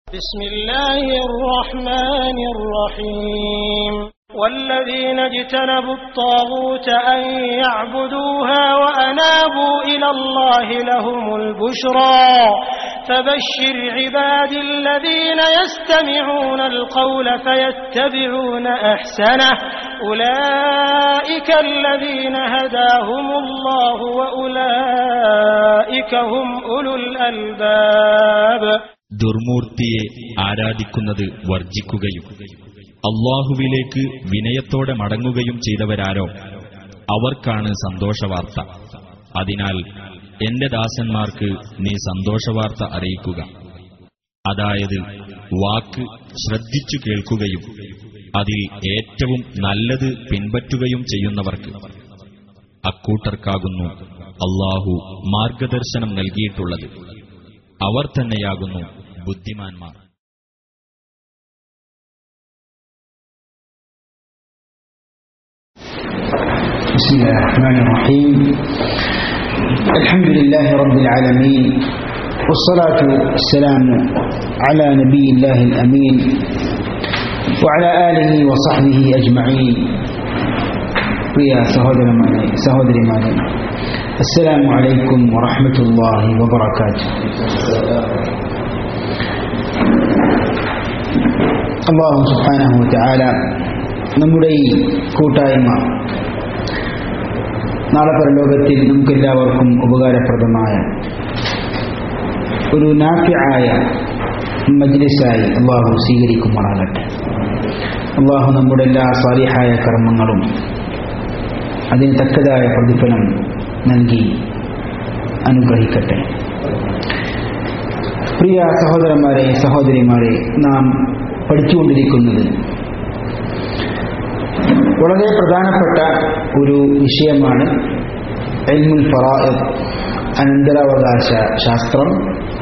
بسم الله الرحمن الرحيم والذين اجتنبوا الطاغوت أن يعبدوها وأنابوا إلى الله لهم البشرى فبشر عباد الذين يستمعون القول فيتبعون أحسنه أولئك الذين هداهم الله وأولئك هم أولو الألباب ദുർമൂർത്തിയെ ആരാധിക്കുന്നത് വർജിക്കുകയും അള്ളാഹുവിലേക്ക് വിനയത്തോടെ മടങ്ങുകയും ചെയ്തവരാരോ അവർക്കാണ് സന്തോഷവാർത്ത അതിനാൽ എന്റെ ദാസന്മാർക്ക് നീ സന്തോഷവാർത്ത അറിയിക്കുക അതായത് വാക്ക് ശ്രദ്ധിച്ചു കേൾക്കുകയും അതിൽ ഏറ്റവും നല്ലത് പിൻപറ്റുകയും ചെയ്യുന്നവർക്ക് അക്കൂട്ടർക്കാകുന്നു അള്ളാഹു മാർഗദർശനം നൽകിയിട്ടുള്ളത് അവർ തന്നെയാകുന്നു ബുദ്ധിമാന്മാർ بسم الله الرحمن الرحيم الحمد لله رب العالمين والصلاة والسلام على نبي الله الأمين وعلى آله وصحبه أجمعين പ്രിയ സഹോദരന്മാരെ സഹോദരിമാരെ അസ്സലാമു അലൈക്കും വറഹ്മത്തുള്ളാഹി വബറകാതുഹു അള്ളാഹു സുബ്ഹാനഹു വതആല നമ്മുടെ ഈ കൂട്ടായ്മ നാളെ പരലോകത്തിൽ നമുക്കെല്ലാവർക്കും ഉപകാരപ്രദമായ ഒരു നാഫ്യായ മജ്ലിസായി അള്ളാഹു സ്വീകരിക്കുമാറാകട്ടെ അള്ളാഹു നമ്മുടെ എല്ലാ സാലിഹായ കർമ്മങ്ങളും അതിന് തക്കതായ പ്രതിഫലം നൽകി അനുഗ്രഹിക്കട്ടെ പ്രിയ സഹോദരന്മാരെ സഹോദരിമാരെ നാം പഠിച്ചുകൊണ്ടിരിക്കുന്നത് വളരെ പ്രധാനപ്പെട്ട ഒരു വിഷയമാണ് എൽമുൽ ഫറാഇദ് അനന്തരാവകാശ ശാസ്ത്രം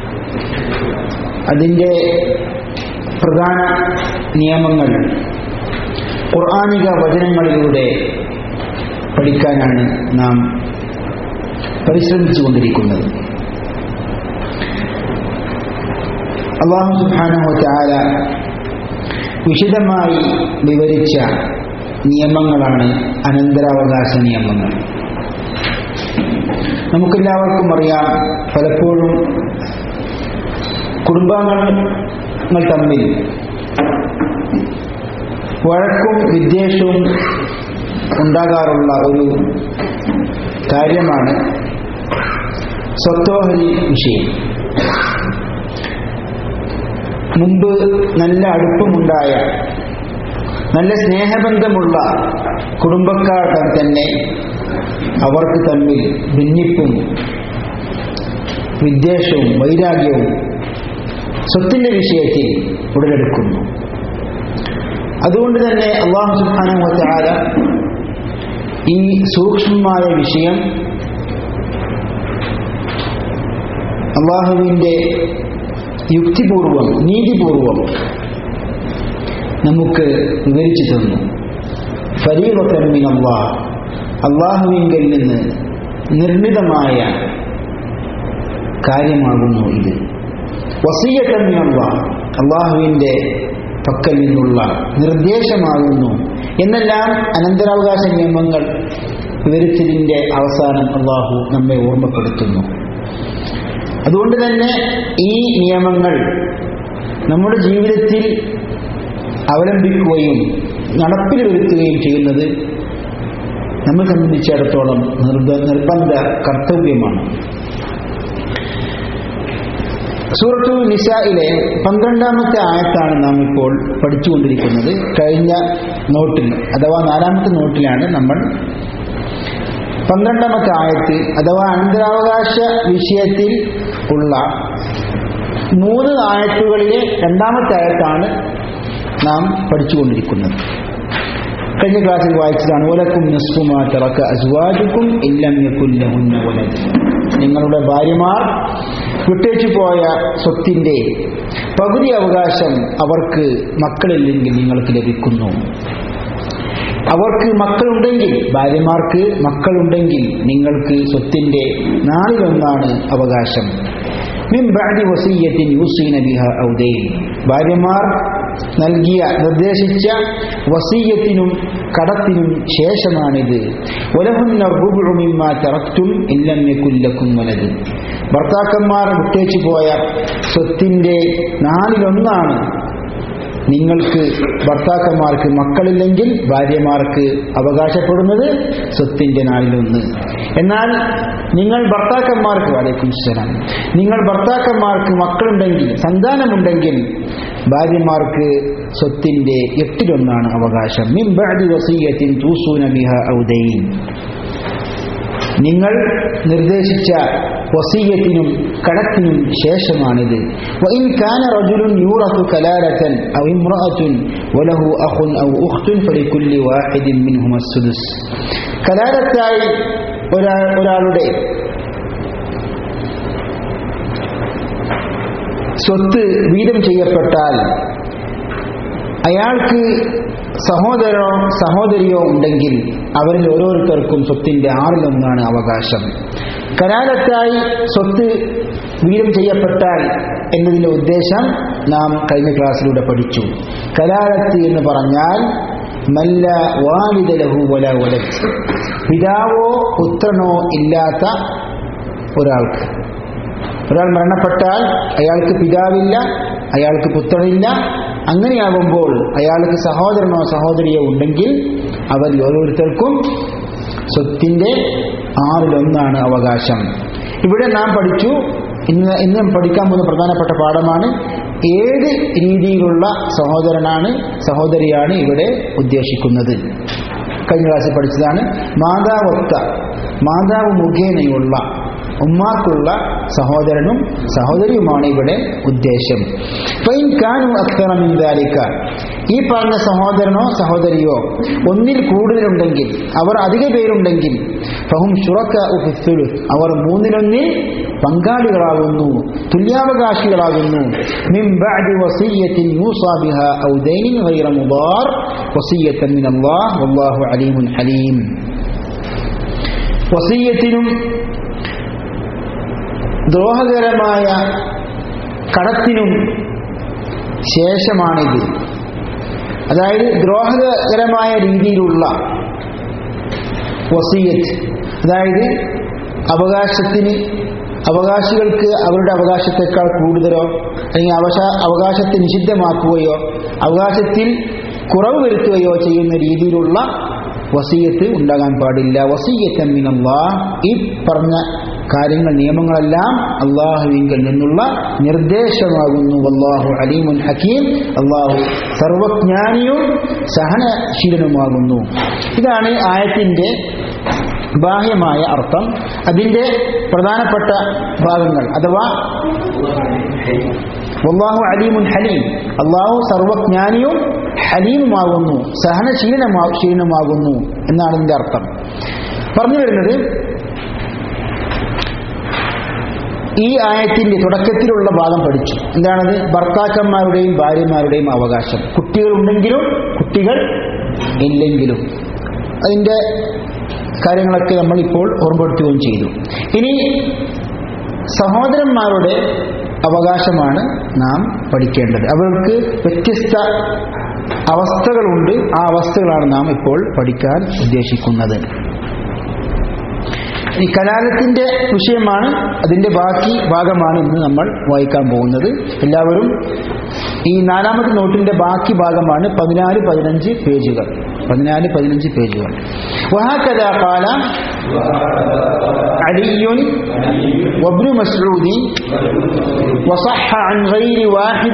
അതിൻ്റെ പ്രധാന നിയമങ്ങൾ ഖുർആാനിക വചനങ്ങളിലൂടെ പഠിക്കാനാണ് നാം പരിശ്രമിച്ചുകൊണ്ടിരിക്കുന്നത് അള്ളാഹു സുബ്ഹാനഹു വതആല വിശദമായി വിവരിച്ച നിയമങ്ങളാണ് അനന്തരാവകാശ നിയമങ്ങൾ നമുക്കെല്ലാവർക്കും അറിയാം പലപ്പോഴും കുടുംബാംഗങ്ങൾ തമ്മിൽ വഴക്കും വിദ്വേഷവും ഉണ്ടാകാറുള്ള ഒരു കാര്യമാണ് സ്വത്തോഹരി വിഷയം മുമ്പ് നല്ല അടുപ്പമുണ്ടായ നല്ല സ്നേഹബന്ധമുള്ള കുടുംബക്കാർ തന്നെ അവർക്ക് തമ്മിൽ ഭിന്നിപ്പും വിദ്വേഷവും വൈരാഗ്യവും സ്വത്തിന്റെ വിഷയത്തിൽ ഉടലെടുക്കുന്നു അതുകൊണ്ട് തന്നെ അള്ളാഹു സുബ്ഹാനഹു വതആല ഈ സൂക്ഷ്മമായ വിഷയം അള്ളാഹുവിൻ്റെ യുക്തിപൂർവം നീതിപൂർവം നമുക്ക് വിവരിച്ചു തന്നു ഫരീവത്തമ്മിൻ അള്ളാഹ് അള്ളാഹുവിങ്കിൽ നിന്ന് നിർമ്മിതമായ കാര്യമാകുന്നു ഇത് വസീയത്തമ്മിൻ അള്ളാഹ് അള്ളാഹുവിൻ്റെ പക്കൽ നിന്നുള്ള നിർദ്ദേശമാകുന്നു എന്നെല്ലാം അനന്തരാവകാശ നിയമങ്ങൾ വിവരിച്ചതിൻ്റെ അവസാനം അള്ളാഹു നമ്മെ ഓർമ്മപ്പെടുത്തുന്നു അതുകൊണ്ട് തന്നെ ഈ നിയമങ്ങൾ നമ്മുടെ ജീവിതത്തിൽ അവലംബിക്കുകയും നടപ്പിൽ വരുത്തുകയും ചെയ്യുന്നത് നമ്മെ സംബന്ധിച്ചിടത്തോളം നിർബ നിർബന്ധ കർത്തവ്യമാണ് സൂറത്തു നിസായിലെ പന്ത്രണ്ടാമത്തെ ആയത്താണ് നാം ഇപ്പോൾ പഠിച്ചുകൊണ്ടിരിക്കുന്നത് കഴിഞ്ഞ നോട്ടിൽ അഥവാ നാലാമത്തെ നോട്ടിലാണ് നമ്മൾ പന്ത്രണ്ടാമത്തെ ആയത്ത് അഥവാ അനന്തരാവകാശ വിഷയത്തിൽ ഉള്ള മൂന്ന് ആയത്തുകളിലെ രണ്ടാമത്തെ ആയത്താണ് നാം പഠിച്ചുകൊണ്ടിരിക്കുന്നത് കഴിഞ്ഞ ക്ലാസ്സിൽ വായിച്ചതാണ് ഓലക്കും നിസ്ഫുമാ തിറക്ക അസ്വാജുക്കും ഇല്ലമ്യക്കുല്ലഹുന്ന വലത് നിങ്ങളുടെ ഭാര്യമാർ വിട്ടേച്ചു പോയ സ്വത്തിന്റെ പകുതി അവകാശം അവർക്ക് മക്കളില്ലെങ്കിൽ നിങ്ങൾക്ക് ലഭിക്കുന്നു അവർക്ക് മക്കളുണ്ടെങ്കിൽ ഭാര്യമാർക്ക് മക്കളുണ്ടെങ്കിൽ നിങ്ങൾക്ക് സ്വത്തിന്റെ നാലിലൊന്നാണ് അവകാശം മിൻ ബഅദി വസിയ്യത്തിൻ യൂസീന ബിഹ ഔ ദൈൻ ഭാര്യമാർ നൽകിയ നിർദ്ദേശിച്ച വസീയത്തിനും കടത്തിനും ശേഷമാണിത് വലഹുന്ന റുബുഉ മിമ്മാ തറക്തും ഇല്ലം യകുൽ ലക്കും വലദ് ഭർത്താക്കന്മാർ വിട്ടേച്ചു പോയ സ്വത്തിന്റെ നാലിലൊന്നാണ് നിങ്ങൾക്ക് ഭർത്താക്കന്മാർക്ക് മക്കളില്ലെങ്കിൽ ഭാര്യമാർക്ക് അവകാശപ്പെടുന്നത് സ്വത്തിന്റെ നാളിലൊന്ന് എന്നാൽ നിങ്ങൾ ഭർത്താക്കന്മാർക്ക് വലൈക്കും സലാം നിങ്ങൾ ഭർത്താക്കന്മാർക്ക് മക്കളുണ്ടെങ്കിൽ സന്താനമുണ്ടെങ്കിൽ ഭാര്യമാർക്ക് സ്വത്തിന്റെ എട്ടിലൊന്നാണ് അവകാശം മിൻ ബഅദി വസിയ്യത്തിൻ തൂസൂന ബിഹ ഔ ദൈൻ നിങ്ങൾ നിർദ്ദേശിച്ച വസീയത്തിനും കടത്തിനും ശേഷമാണിത് وإن كان رجل يورث كلالة أو امرأة وله أخ أو أخت فلكل واحد منهما السدس കലാലത്തായി ഒരാൾ ഒരാളുടെ സ്വത്ത് വീതം ചെയ്യപ്പെട്ടാൽ അയാൾക്ക് സഹോദരനോ സഹോദരിയോ ഉണ്ടെങ്കിൽ അവരിൽ ഓരോരുത്തർക്കും സ്വത്തിന്റെ ആറിലൊന്നാണ് അവകാശം കലാലത്തായി സ്വത്ത് വീതം ചെയ്യപ്പെട്ടാൽ എന്നതിന്റെ ഉദ്ദേശം നാം കഴിഞ്ഞ ക്ലാസ്സിലൂടെ പഠിച്ചു കലാലത്ത് എന്ന് പറഞ്ഞാൽ മല്ല വാലിദ ലഹു വല വലത് പിതാവോ പുത്രനോ ഇല്ലാത്ത ഒരാൾക്ക് ഒരാൾ മരണപ്പെട്ടാൽ അയാൾക്ക് പിതാവില്ല അയാൾക്ക് പുത്രനില്ല അങ്ങനെയാകുമ്പോൾ അയാൾക്ക് സഹോദരനോ സഹോദരിയോ ഉണ്ടെങ്കിൽ അവർ ഓരോരുത്തർക്കും സ്വത്തിന്റെ ആറിലൊന്നാണ് അവകാശം ഇവിടെ നാം പഠിച്ചു ഇന്ന് ഇന്ന് പഠിക്കാൻ പോകുന്ന പ്രധാനപ്പെട്ട പാഠമാണ് ഏത് രീതിയിലുള്ള സഹോദരനാണ് സഹോദരിയാണ് ഇവിടെ ഉദ്ദേശിക്കുന്നത് കഴിഞ്ഞ ക്ലാസ്സിൽ പഠിച്ചതാണ് മാതാവൊത്ത മാതാവ് മുഖേനയുള്ള ഉമ്മാക്കുള്ള സഹോദരനും സഹോദരിയുമാണ് ഇവിടെ ഉദ്ദേശം ഫൈൻ കാനു അക്തറമിന്ദാലിക്ക ഈ പറഞ്ഞ സഹോദരനോ സഹോദരിയോ ഒന്നിൽ കൂടുതലുണ്ടെങ്കിൽ അവർ അധിക പേരുണ്ടെങ്കിൽ ഫഹും ഷുറക്ക ഉഫിസുലു അവർ മൂന്നിലൊന്നിൽ പങ്കാളികളാകുന്നു തുല്യാവകാശികളാകുന്നു മിൻ ബഅദി വസിയ്യത്തിൻ യൂസാ ബിഹാ ഔ ദൈനിൻ ഗൈറ മുദാർ വസിയ്യത്തൻ മിൻ അല്ലാഹ് വല്ലാഹു അലീമുൻ ഹലീം വസിയ്യത്തിനും ദ്രോഹകരമായ കടത്തിനും ശേഷമാണിത് അതായത് ദ്രോഹകരമായ രീതിയിലുള്ള വസീയത്ത് അതായത് അവകാശത്തിന് അവകാശികൾക്ക് അവരുടെ അവകാശത്തെക്കാൾ കൂടുതലോ അല്ലെങ്കിൽ അവകാശ അവകാശത്തെ നിഷിദ്ധമാക്കുകയോ അവകാശത്തിൽ കുറവ് വരുത്തുകയോ ചെയ്യുന്ന രീതിയിലുള്ള വസീയത്ത് ഉണ്ടാകാൻ പാടില്ല വസീയത്ത് മിനല്ലാ ഈ പറഞ്ഞ കാര്യങ്ങൾ നിയമങ്ങളെല്ലാം അള്ളാഹുവിങ്കിൽ നിന്നുള്ള നിർദ്ദേശമാകുന്നു അള്ളാഹു അലീമുൻ ഹക്കീം അള്ളാഹു സർവജ്ഞാനിയും സഹനശീലനുമാകുന്നു ഇതാണ് ആയത്തിന്റെ ബാഹ്യമായ അർത്ഥം അതിന്റെ പ്രധാനപ്പെട്ട ഭാഗങ്ങൾ അഥവാ അള്ളാഹു അലീമുൻ ഹലീം അള്ളാഹു സർവജ്ഞാനിയും ഹലീമുമാകുന്നു സഹനശീലനമാ ശീലനുമാകുന്നു എന്നാണ് ഇതിന്റെ അർത്ഥം പറഞ്ഞു വരുന്നത് ഈ ആയത്തിന്റെ തുടക്കത്തിലുള്ള ഭാഗം പഠിച്ചു എന്താണത് ഭർത്താക്കന്മാരുടെയും ഭാര്യമാരുടെയും അവകാശം കുട്ടികളുണ്ടെങ്കിലും കുട്ടികൾ ഇല്ലെങ്കിലും അതിന്റെ കാര്യങ്ങളൊക്കെ നമ്മൾ ഇപ്പോൾ ഓർമ്മപ്പെടുത്തുകയും ചെയ്തു ഇനി സഹോദരന്മാരുടെ അവകാശമാണ് നാം പഠിക്കേണ്ടത് അവർക്ക് വ്യത്യസ്ത അവസ്ഥകളുണ്ട് ആ അവസ്ഥകളാണ് നാം ഇപ്പോൾ പഠിക്കാൻ ഉദ്ദേശിക്കുന്നത് ഈ കലാലത്തിന്റെ വിഷയമാണ് അതിന്റെ ബാക്കി ഭാഗമാണ് ഇന്ന് നമ്മൾ വായിക്കാൻ പോകുന്നത് എല്ലാവരും ഈ നാലാമത്തെ നോട്ടിന്റെ ബാക്കി ഭാഗമാണ് പതിനാല് പതിനഞ്ച് പേജുകൾ പതിനാല് പതിനഞ്ച് പേജുകൾ وهكذا قال علي وابن مسعود وصح عن غير واحد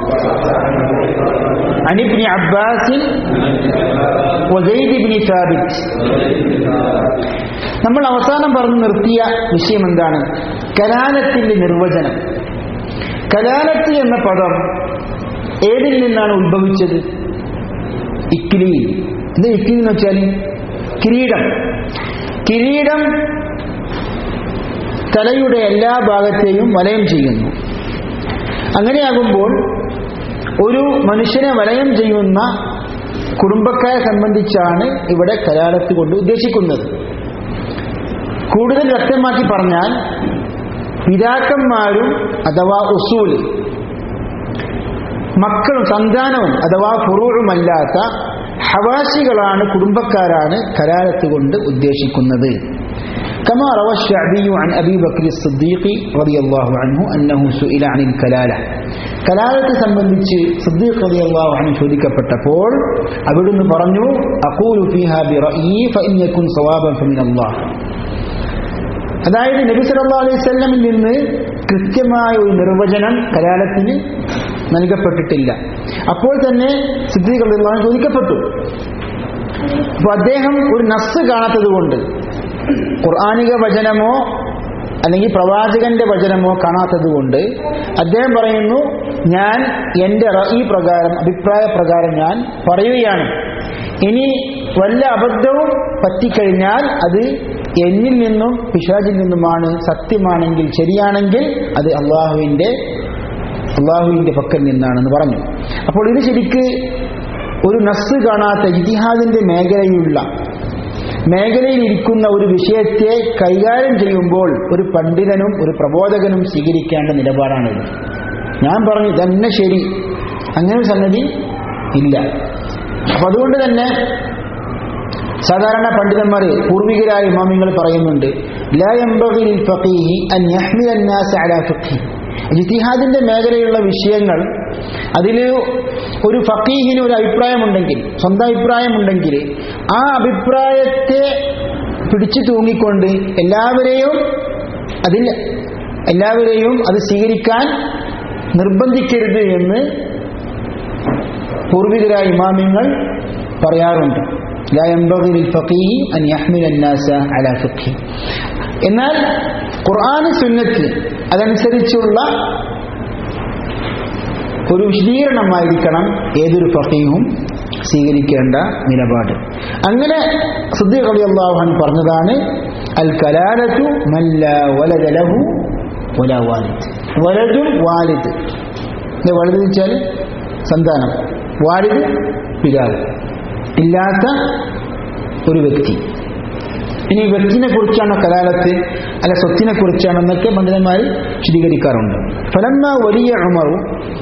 عن ابن عباس وزيد بن ثابت നമ്മൾ അവസാനം പറഞ്ഞു നിർത്തിയ വിഷയം എന്താണ് കലാലത്തിന്റെ നിർവചനം കലാലത്ത് എന്ന പദം ഏതിൽ നിന്നാണ് ഉത്ഭവിച്ചത് ഇക്ലി എന്താ ഇക്ലി എന്ന് വെച്ചാൽ കിരീടം കിരീടം തലയുടെ എല്ലാ ഭാഗത്തെയും വലയം ചെയ്യുന്നു അങ്ങനെയാകുമ്പോൾ ഒരു മനുഷ്യനെ വലയം ചെയ്യുന്ന കുടുംബക്കാരെ സംബന്ധിച്ചാണ് ഇവിടെ കലാലത്ത് കൊണ്ട് ഉദ്ദേശിക്കുന്നത് കൂടുതൽ വ്യക്തമാക്കി പറഞ്ഞാൽ പിതാക്കന്മാരും അഥവാ ഉസൂല് മക്കളും സന്താനവും അഥവാ ഫുറൂഴുമല്ലാത്ത ഹവാസികളാണ് കുടുംബക്കാരാണ് കലാലത്ത് കൊണ്ട് ഉദ്ദേശിക്കുന്നത് كما روى الشعبي عن أبي بكر الصديق رضي الله عنه أنه سئل عن الكلالة കലാലത്തെ സംബന്ധിച്ച് സിദ്ദീഖ് റളിയല്ലാഹു അൻഹു ചോദിക്കപ്പെട്ടപ്പോൾ അവിടുന്ന് പറഞ്ഞു അഖൂലു ഫീഹാ ബിറഅയി ഫഇൻ യകുൻ സവാബൻ ഫമിൻ അല്ലാഹ് അതായത് നബി സല്ലല്ലാഹു അലൈഹി വസല്ലമിൽ നിന്ന് കൃത്യമായ ഒരു നിർവചനം കലാലത്തിന് നൽകപ്പെട്ടിട്ടില്ല അപ്പോൾ തന്നെ സിദ്ദീഖ് റളിയല്ലാഹു അൻഹു ചോദിക്കപ്പെട്ടു അപ്പോൾ അദ്ദേഹം ഒരു നസ് കാണാത്തത് കൊണ്ട് ഖുർആാനിക വചനമോ അല്ലെങ്കിൽ പ്രവാചകന്റെ വചനമോ കാണാത്തത് കൊണ്ട് അദ്ദേഹം പറയുന്നു ഞാൻ എൻ്റെ ഈ പ്രകാരം അഭിപ്രായ പ്രകാരം ഞാൻ പറയുകയാണ് ഇനി വല്ല അബദ്ധവും പറ്റിക്കഴിഞ്ഞാൽ അത് എന്നിൽ നിന്നും പിശാചിൽ നിന്നുമാണ് സത്യമാണെങ്കിൽ ശരിയാണെങ്കിൽ അത് അള്ളാഹുവിൻ്റെ അള്ളാഹുവിൻ്റെ പക്കൽ നിന്നാണെന്ന് പറഞ്ഞു അപ്പോൾ ഇത് ശരിക്ക് ഒരു നസ് കാണാത്ത ഇതിഹാദിന്റെ മേഖലയിലുള്ള മേഖലയിൽ ഇരിക്കുന്ന ഒരു വിഷയത്തെ കൈകാര്യം ചെയ്യുമ്പോൾ ഒരു പണ്ഡിതനും ഒരു പ്രബോധകനും സ്വീകരിക്കേണ്ട നിലപാടാണിത് ഞാൻ പറഞ്ഞു തന്നെ ശരി അങ്ങനെ ഒരു സംഗതി ഇല്ല അപ്പൊ അതുകൊണ്ട് തന്നെ സാധാരണ പണ്ഡിതന്മാർ പൂർവികരായ ഇമാമിങ്ങൾ പറയുന്നുണ്ട് ലാ യംബഗി ലിൽ ഫഖീഹി അൻ യഹ്മില അന്നാസ അലാ ഫഖീഹി ജിത്തിഹാദിന്റെ മേഖലയിലുള്ള വിഷയങ്ങൾ അതിൽ ഒരു ഫക്കീഹിന് ഒരു അഭിപ്രായമുണ്ടെങ്കിൽ സ്വന്തം അഭിപ്രായമുണ്ടെങ്കിൽ ആ അഭിപ്രായത്തെ പിടിച്ചു തൂങ്ങിക്കൊണ്ട് എല്ലാവരെയും അതിൽ എല്ലാവരെയും അത് സ്വീകരിക്കാൻ നിർബന്ധിക്കരുത് എന്ന് പൂർവികരായ ഇമാമിങ്ങൾ പറയാറുണ്ട് لا ينبغي للفقيه أن يحمل الناس على فقه എന്നാൽ ഖുർആൻ സുന്നത്ത് അതനുസരിച്ചുള്ള ഒരു വിശദീകരണമായിരിക്കണം ഏതൊരു ഫക്കീഹും സ്വീകരിക്കേണ്ട നിലപാട് അങ്ങനെ സുദ്ദീഖ് അലി അള്ളാഹുഹാൻ പറഞ്ഞതാണ് അൽ കലാലത്തു മല്ല വലതലഹു വല വാലിദ് വലതും വാലിദ് വലുത് വെച്ചാൽ സന്താനം വാലിദ് പിതാവ് ഇല്ലാത്ത ഒരു വ്യക്തി ഇനി വ്യക്തിനെ കുറിച്ചാണോ കലാലത്ത് അല്ല സ്വത്തിനെ കുറിച്ചാണെന്നൊക്കെ പണ്ഡിതന്മാർ വിശദീകരിക്കാറുണ്ട് ഫലമ്മ വലിയ ഉമറു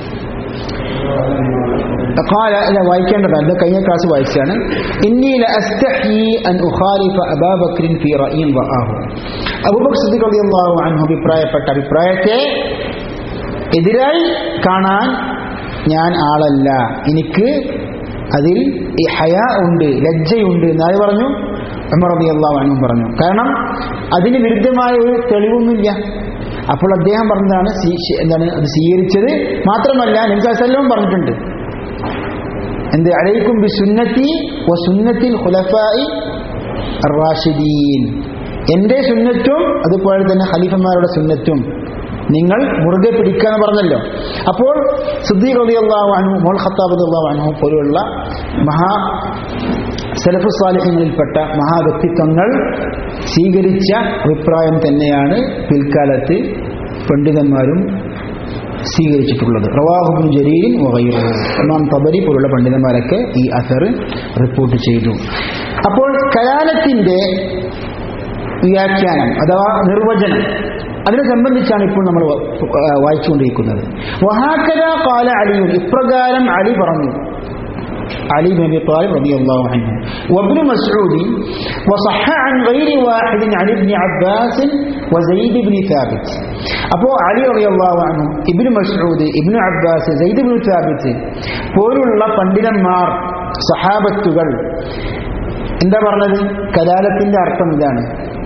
قال لا വായിക്കേണ്ടതാണ് ഇത് കഴിഞ്ഞ ക്ലാസ് വായിച്ചാണ് ഇന്നി ലഅസ്തഹി അൻ ഉഖാലിഫ അബാ ബക്ർ ഫി റഅയിൻ റആഹു അബൂബക്കർ സിദ്ദീഖ് റളിയല്ലാഹു അൻഹു അഭിപ്രായപ്പെട്ട അഭിപ്രായത്തെ എതിരായി കാണാൻ ഞാൻ ആളല്ല എനിക്ക് അതിൽ ഈ ഹയ ഉണ്ട് ലജ്ജയുണ്ട് എന്നാര് പറഞ്ഞു ഉമർ റളിയല്ലാഹു അൻഹു പറഞ്ഞു കാരണം അതിന് വിരുദ്ധമായ ഒരു തെളിവൊന്നുമില്ല അപ്പോൾ അദ്ദേഹം പറഞ്ഞതാണ് എന്താണ് അത് സ്വീകരിച്ചത് മാത്രമല്ല നിംസാസല്ലവും പറഞ്ഞിട്ടുണ്ട് എന്ത് അലൈക്കും ബി സുന്നത്തി വ സുന്നത്തിൽ ഖുലഫായി റാഷിദീൻ എൻ്റെ സുന്നത്തും അതുപോലെ തന്നെ ഖലീഫന്മാരുടെ സുന്നത്തും നിങ്ങൾ മുറുകെ പിടിക്കാന്ന് പറഞ്ഞല്ലോ അപ്പോൾ സുദ്ദീഖ് റളിയല്ലാഹു അൻഹു മോൾ ഖത്താബ് റളിയല്ലാഹു അൻഹു പോലുള്ള മഹാ സലഫു സാലിഹ്യങ്ങളിൽപ്പെട്ട മഹാവ്യക്തിത്വങ്ങൾ സ്വീകരിച്ച അഭിപ്രായം തന്നെയാണ് പിൽക്കാലത്ത് പണ്ഡിതന്മാരും സ്വീകരിച്ചിട്ടുള്ളത് റവാഹുബിൻ ജരീൻ വകയുറു ഇമാം തബരി പോലുള്ള പണ്ഡിതന്മാരൊക്കെ ഈ അസർ റിപ്പോർട്ട് ചെയ്തു അപ്പോൾ കലാലത്തിന്റെ വ്യാഖ്യാനം അഥവാ നിർവചനം അതിനെ സംബന്ധിച്ചാണ് ഇപ്പോൾ നമ്മൾ വായിച്ചുകൊണ്ടിരിക്കുന്നത് വഹാക്കര കാല അലിയുൻ ഇപ്രകാരം അലി പറഞ്ഞു علي بن ابي طالب رضي الله عنه وابن مسعود وصح عن غير واحد عن ابن عباس وزيد بن ثابت അപ്പോ അലി റളിയല്ലാഹു അൻഹു ibn Masud ibn Abbas Zaid ibn Thabit പോലുള്ള പണ്ഡിതന്മാർ സഹാബത്തുകൾ എന്താ പറഞ്ഞത് കലാലത്തിന്റെ അർത്ഥം ഇതാണ്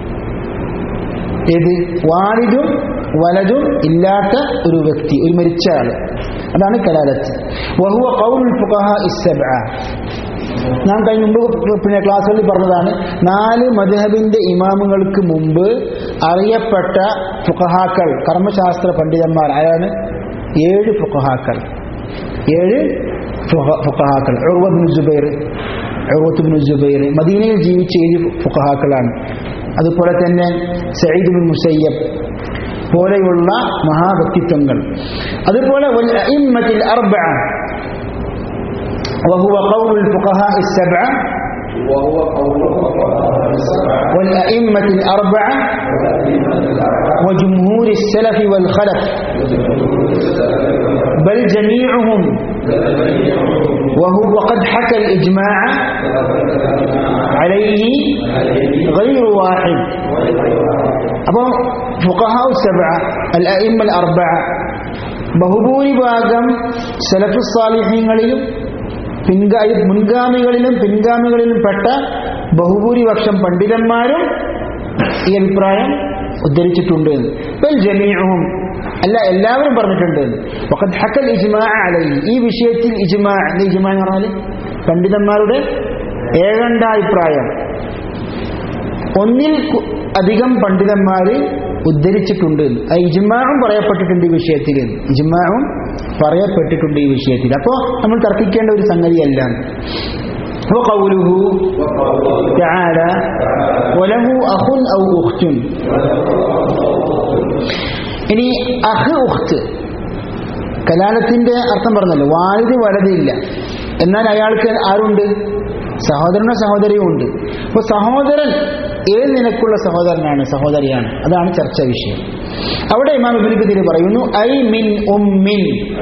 ഏത് വാലിദും വലതും ഇല്ലാത്ത ഒരു വ്യക്തി ഒരു മരിച്ച ആള് അതാണ് കലാലത്ത് വഹുവ ഖൗലുൽ ഫുഖഹ ഇസ്സബ്അ ഞാൻ കഴിഞ്ഞ മുമ്പ് പിന്നെ ക്ലാസ്സുകളിൽ പറഞ്ഞതാണ് നാല് മദ്ഹബിന്റെ ഇമാമുകൾക്ക് മുമ്പ് അറിയപ്പെട്ട ഫുഖഹാക്കൾ കർമ്മശാസ്ത്ര പണ്ഡിതന്മാർ ആരാണ് ഏഴ് ഫുഖഹാക്കൾ ഏഴ് ഫുഖഹാക്കൾ ഉർവബിൻ ജുബൈർ ഉർവത്തുബിൻ ജുബൈർ മദീനയിൽ ജീവിച്ച ഏഴ് ഫുഖഹാക്കളാണ് അതുപോലെ തന്നെ സയ്യിദ് ബിൻ മുസയ്യബ് പോലെയുള്ള മഹാവ്യക്തിത്വങ്ങൾ അതുപോലെ وهو قول الفقهاء السبعة والأئمة الأربعة وجمهور السلف والخلف بل جميعهم وهو وقد حكى الإجماع عليه غير واحد അപ്പോൾ ഫുഖഹാഉ സബഅ അൽ അഇമ്മ അൽ അർബഅ ബഹുഭൂരിഭാഗം സലഫു സാലിഹ്യങ്ങളിലും പിൻഗാ മുൻഗാമികളിലും പിൻഗാമികളിലും പെട്ട ബഹുഭൂരിപക്ഷം പണ്ഡിതന്മാരും ഈ അഭിപ്രായം ഉദ്ധരിച്ചിട്ടുണ്ട് ബൽ ജമീഉഹും അല്ല എല്ലാവരും പറഞ്ഞിട്ടുണ്ട് വഖദ് ഹക്കൽ ഇജ്മാ അലൈഹി ഈ വിഷയത്തിൽ ഇജ്മാ എന്താ ഇജ്മാ എന്ന് പറഞ്ഞാൽ പണ്ഡിതന്മാരുടെ ഏകണ്ട അഭിപ്രായം ഒന്നിൽ കു- അധികം പണ്ഡിതന്മാര് ഉദ്ധരിച്ചിട്ടുണ്ട് ആ ഇജ്മാവും പറയപ്പെട്ടിട്ടുണ്ട് ഈ വിഷയത്തിൽ ഇജ്മാവും പറയപ്പെട്ടിട്ടുണ്ട് ഈ വിഷയത്തിൽ അപ്പോ നമ്മൾ തർക്കിക്കേണ്ട ഒരു സംഗതിയല്ല وقوله تعالى وله أخ أو أخت ഇനി അഹ് ഉഖ്ത് കലാലത്തിന്റെ അർത്ഥം പറഞ്ഞല്ലോ വാലിദ് വലതില്ല എന്നാൽ അയാൾക്ക് ആരുണ്ട് സഹോദരനോ സഹോദരിയും ഉണ്ട് അപ്പൊ സഹോദരൻ ഏത് നിലക്കുള്ള സഹോദരനാണ് സഹോദരിയാണ് അതാണ് ചർച്ചാ വിഷയം അവിടെ ഇമാം ഇബ്നു കതീർ പറയുന്നു ഐ മിൻ ഉമ്മിൻ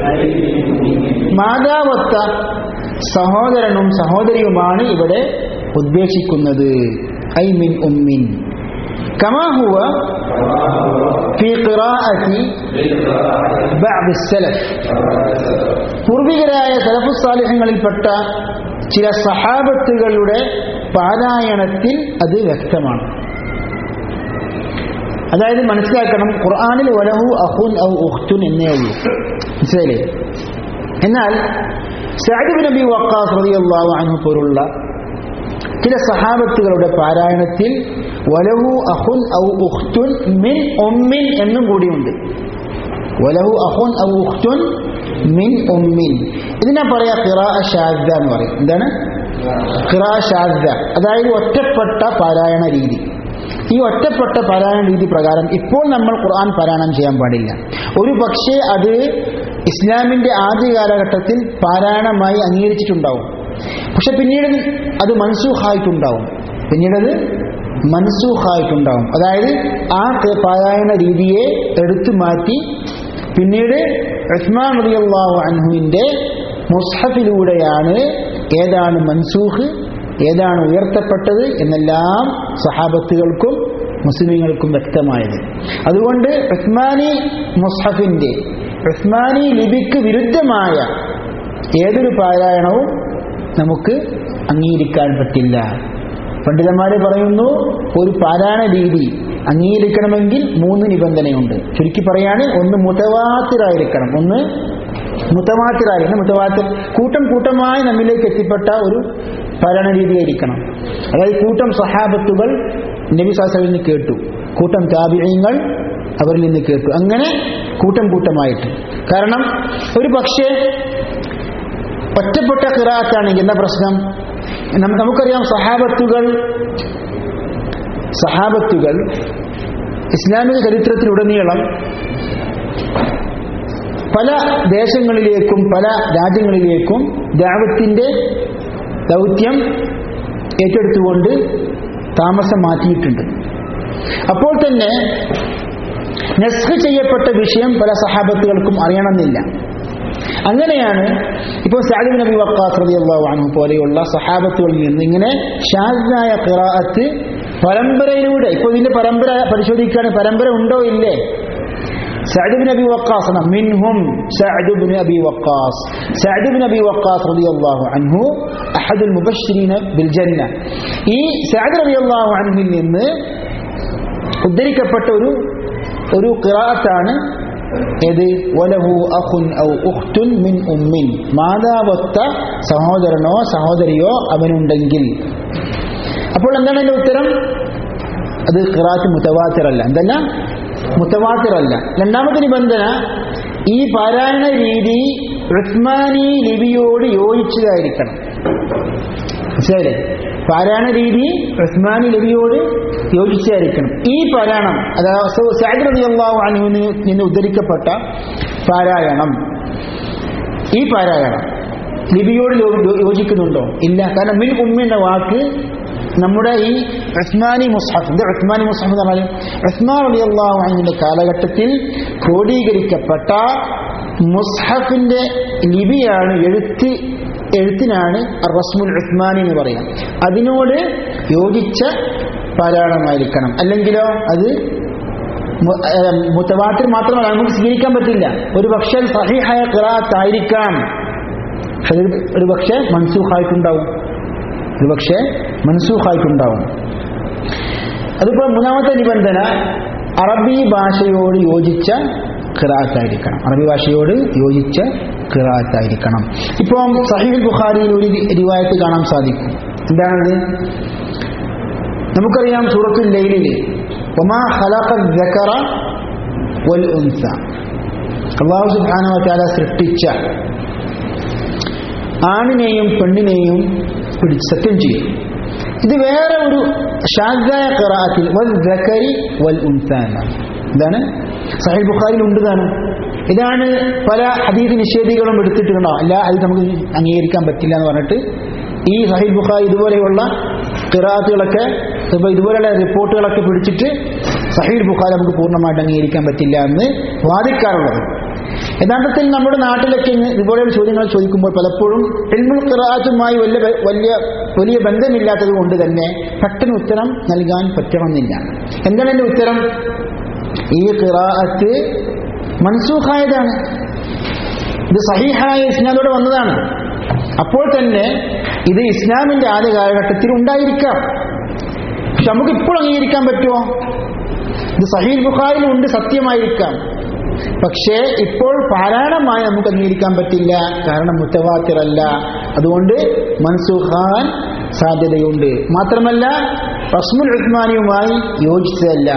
മാതാവത്ത സഹോദരനും സഹോദരിയുമാണ് ഇവിടെ ഉദ്ദേശിക്കുന്നത് ഐ മിൻ ഉമ്മിൻ كما هو في قراءة بعض السلف പൂർവികരായ സലഫു സാലിഹ്യങ്ങളിൽപ്പെട്ട ചില സഹാബത്തുകളുടെ പാരായണത്തിൽ അത് വ്യക്തമാണ് അതായത് മനസ്സിലാക്കണം ഖുർആാനിൽ വലഹു അഹുൻ ഔ ഉഖ്തുൻ എന്നേ ഉള്ളൂ മനസ്സിലായില്ലേ എന്നാൽ സഅദ് നബി വക്കാസ് റളിയല്ലാഹു അൻഹു പോലുള്ള ചില സഹാബത്തുകളുടെ പാരായണത്തിൽ വലഹു അഹുൻ ഔ ഉഖ്തുൻ മിൻ ഉമ്മിൻ എന്നും കൂടിയുണ്ട് വലഹു അഹുൻ ഔ ഉഖ്തുൻ മിൻ ഉമ്മിൻ ഇതിനെ പറയാ ഖിറാ ഷാദ്ദ എന്ന് പറയും എന്താണ് ഖിറാ ഷാദ്ദ അതായത് ഒറ്റപ്പെട്ട പാരായണ രീതി ഈ ഒറ്റപ്പെട്ട പാരായണ രീതി പ്രകാരം ഇപ്പോൾ നമ്മൾ ഖുർആൻ പാരായണം ചെയ്യാൻ പാടില്ല ഒരു പക്ഷേ അത് ഇസ്ലാമിന്റെ ആദ്യ കാലഘട്ടത്തിൽ പാരായണമായി അംഗീകരിച്ചിട്ടുണ്ടാവും പക്ഷെ പിന്നീട് അത് മൻസൂഖായിട്ടുണ്ടാവും പിന്നീടത് മൻസൂഖായിട്ടുണ്ടാവും അതായത് ആ ക- പാരായണ രീതിയെ എടുത്തു മാറ്റി പിന്നീട് ഉസ്മാൻ റളിയല്ലാഹു അൻഹുവിന്റെ മുസ്ഹഫിലൂടെയാണ് ഏതാണ് മൻസൂഖ് ഏതാണ് ഉയർത്തപ്പെട്ടത് എന്നെല്ലാം സഹാബത്തുകൾക്കും മുസ്ലിമീങ്ങൾക്കും വ്യക്തമായത് അതുകൊണ്ട് ഉസ്മാനി മുസ്ഹഫിന്റെ ഉസ്മാനി ലിപിക്ക് വിരുദ്ധമായ ഏതൊരു പാരായണവും നമുക്ക് അംഗീകരിക്കാൻ പറ്റില്ല പണ്ഡിതന്മാരെ പറയുന്നു ഒരു പാരായണ രീതി അംഗീകരിക്കണമെങ്കിൽ മൂന്ന് നിബന്ധനയുണ്ട് ചുരുക്കി പറയാണ് ഒന്ന് മുതവാത്തിറായിരിക്കണം ഒന്ന് മുത്തവാത്തിറായിരിക്കണം മുത്തവാത്തിർ കൂട്ടം കൂട്ടമായി നമ്മിലേക്ക് എത്തിപ്പെട്ട ഒരു പാരായണ രീതിയായിരിക്കണം അതായത് കൂട്ടം സഹാബത്തുകൾ നബി സാസവിൽ നിന്ന് കേട്ടു കൂട്ടം താപിഴയങ്ങൾ അവരിൽ നിന്ന് കേട്ടു അങ്ങനെ കൂട്ടം കൂട്ടമായിട്ട് കാരണം ഒരു പക്ഷേ ഒറ്റപ്പെട്ട ഖിറാത്താണെങ്കിൽ എന്താ പ്രശ്നം നം- നമുക്കറിയാം സഹാബത്തുകൾ സഹാബത്തുകൾ ഇസ്ലാമിക ചരിത്രത്തിലുടനീളം പല ദേശങ്ങളിലേക്കും പല രാജ്യങ്ങളിലേക്കും ദാവത്തിന്റെ ദൗത്യം ഏറ്റെടുത്തുകൊണ്ട് താമസം മാറ്റിയിട്ടുണ്ട് അപ്പോൾ തന്നെ നസ്ഖ് ചെയ്യപ്പെട്ട വിഷയം പല സഹാബത്തുകൾക്കും അറിയണമെന്നില്ല അങ്ങനെയാണ് ഇപ്പോൾ സാലിബ് നബി വക്കാസ് റളിയല്ലാഹു അൻഹു പോലെയുള്ള സഹാബത്തുകളിൽ നിന്ന് ഇങ്ങനെ ഷാദായ ഖിറാഅത്ത് പരമ്പരയിലൂടെ ഇപ്പോൾ ഇതിന്റെ പരമ്പര പരിശോധിക്കുകയാണ് പരമ്പര ഉണ്ടോ ഇല്ലേ സഅദ് ബിൻ അബി വക്കാസ് എന്ന മിൻഹും Saad bin Abi Waqqas Saad bin Abi Waqqas റളിയല്ലാഹു അൻഹു അഹദുൽ മുബശ്ശിരീന ബിൽ ജന്ന ഈ സഅദ് റളിയല്ലാഹു അൻഹുവിൽ നിന്ന് ഉദ്ധരിക്കപ്പെട്ട ഒരു ഒരു ഖിറാഅത്താണ് ഏത് വലഹു അഖുൻ ഔ ഉഖ്തുൻ മിൻ ഉമ്മിൻ മാതാവത്ത സഹോദരനോ സഹോദരിയോ അവനുണ്ടെങ്കിൽ അപ്പോൾ എന്താണ് അതിന്റെ ഉത്തരം അത് ഖിറാത്ത് മുത്തവാത്തിറല്ല എന്തല്ല മുത്തവാത്തിറല്ല രണ്ടാമത്തെ നിബന്ധന ഈ പാരായണ രീതി ഉസ്മാനി ലിപിയോട് യോജിച്ചതായിരിക്കണം മനസ്സിലായില്ലേ പാരായണ രീതി ഉസ്മാനി ലിപിയോട് യോജിച്ചായിരിക്കണം ഈ പാരായണം അതായത് സഅദ് റളിയല്ലാഹു അൻഹുവിൽ നിന്ന് ഉദ്ധരിക്കപ്പെട്ട പാരായണം ഈ പാരായണം ലിപിയോട് യോ- യോജിക്കുന്നുണ്ടോ ഇല്ല കാരണം മിൻ ഉമ്മ എന്ന വാക്ക് നമ്മുടെ ഈ ഉസ്മാനി മുസ്ഹഫ് ഇത് ഉസ്മാനി മുസ്ഹഫ് എന്ന് പറഞ്ഞാൽ ഉസ്മാൻ അലിയല്ലാഹു അൻഹുവിന്റെ കാലഘട്ടത്തിൽ ക്രോഡീകരിക്കപ്പെട്ട മുസ്ഹഫിന്റെ ലിപിയാണ് എഴുത്ത് എഴുത്തിനാണ് റസ്മുൽ ഉസ്മാനി എന്ന് പറയാം അതിനോട് യോജിച്ച പാരായണമായിരിക്കണം അല്ലെങ്കിലോ അത് മു- ഏഹ് മുത്തവാത്തിർ മാത്രമല്ല നമുക്ക് സ്വീകരിക്കാൻ പറ്റില്ല ഒരു പക്ഷേ സഹിഹായ ഖിറാത്തായിരിക്കാം പക്ഷെ അത് ഒരു പക്ഷേ മൻസൂഖായിട്ടുണ്ടാവും ഒരു പക്ഷേ മൻസൂഖായിട്ടുണ്ടാവും അതിപ്പോൾ മൂന്നാമത്തെ നിബന്ധന അറബി ഭാഷയോട് യോജിച്ച ഖിറാത്തായിരിക്കണം അറബി ഭാഷയോട് യോജിച്ച ഖിറാത്തായിരിക്കണം ഇപ്പം സഹീൽ ബുഖാരിയിൽ ഒരു റിവായത്ത് കാണാൻ സാധിക്കും എന്താണത് നമുക്കറിയാം സൂറത്തുൽ ലൈലിൽ ഒമാ ഖലഖ ദക്കറ വൽ ഉൻസ അള്ളാഹു സുബ്ഹാനഹു വ തആല സൃഷ്ടിച്ച ആണിനെയും പെണ്ണിനെയും പിടിച്ച് സത്യം ചെയ്യും ഇത് വേറെ ഒരു ഷാജായ ഖിറാഅത്തിൽ വൽ ദക്കരി വൽ ഉൻസ എന്നാണ് ഇതാണ് സഹീൽ ബുഖാരിയിൽ ഉണ്ട് താനും ഇതാണ് പല ഹദീദ് നിഷേധികളും എടുത്തിട്ടുണ്ടോ അല്ല അത് നമുക്ക് അംഗീകരിക്കാൻ പറ്റില്ല എന്ന് പറഞ്ഞിട്ട് ഈ സഹീൽ ബുഖാരി ഇതുപോലെയുള്ള ഖിറാത്തുകളൊക്കെ ഇപ്പൊ ഇതുപോലെയുള്ള റിപ്പോർട്ടുകളൊക്കെ പിടിച്ചിട്ട് സഹീൽ ബുഖാരി നമുക്ക് പൂർണ്ണമായിട്ട് അംഗീകരിക്കാൻ പറ്റില്ല എന്ന് വാദിക്കാറുള്ളത് യഥാർത്ഥത്തിൽ നമ്മുടെ നാട്ടിലൊക്കെ ഇന്ന് ഇതുപോലെയുള്ള ചോദ്യങ്ങൾ ചോദിക്കുമ്പോൾ പലപ്പോഴും എൽമുൽ ഖിറാത്തുമായി വലിയ ബ- വലിയ വലിയ ബന്ധമില്ലാത്തത് കൊണ്ട് തന്നെ പെട്ടെന്ന് ഉത്തരം നൽകാൻ പറ്റണമെന്നില്ല എന്താണ് എൻ്റെ ഉത്തരം ഈ ഖിറാഅത്ത് മൻസൂഖായതാണ് ഇത് സഹീഹായ ഇസ്ലാമോടെ വന്നതാണ് അപ്പോൾ തന്നെ ഇത് ഇസ്ലാമിന്റെ ആദ്യ കാലഘട്ടത്തിൽ ഉണ്ടായിരിക്കാം പക്ഷെ നമുക്ക് ഇപ്പോൾ അംഗീകരിക്കാൻ പറ്റുമോ ഇത് സഹീൽ ബുഖാരിൽ ഉണ്ട് സത്യമായിരിക്കാം പക്ഷേ ഇപ്പോൾ പാരായണമായി നമുക്ക് അംഗീകരിക്കാൻ പറ്റില്ല കാരണം മുത്തവാത്തിറല്ല അതുകൊണ്ട് മൻസൂഖാൻ സാധ്യതയുണ്ട് മാത്രമല്ല റസ്മുൽ ഉസ്മാനിയുമായി യോജിച്ചതല്ല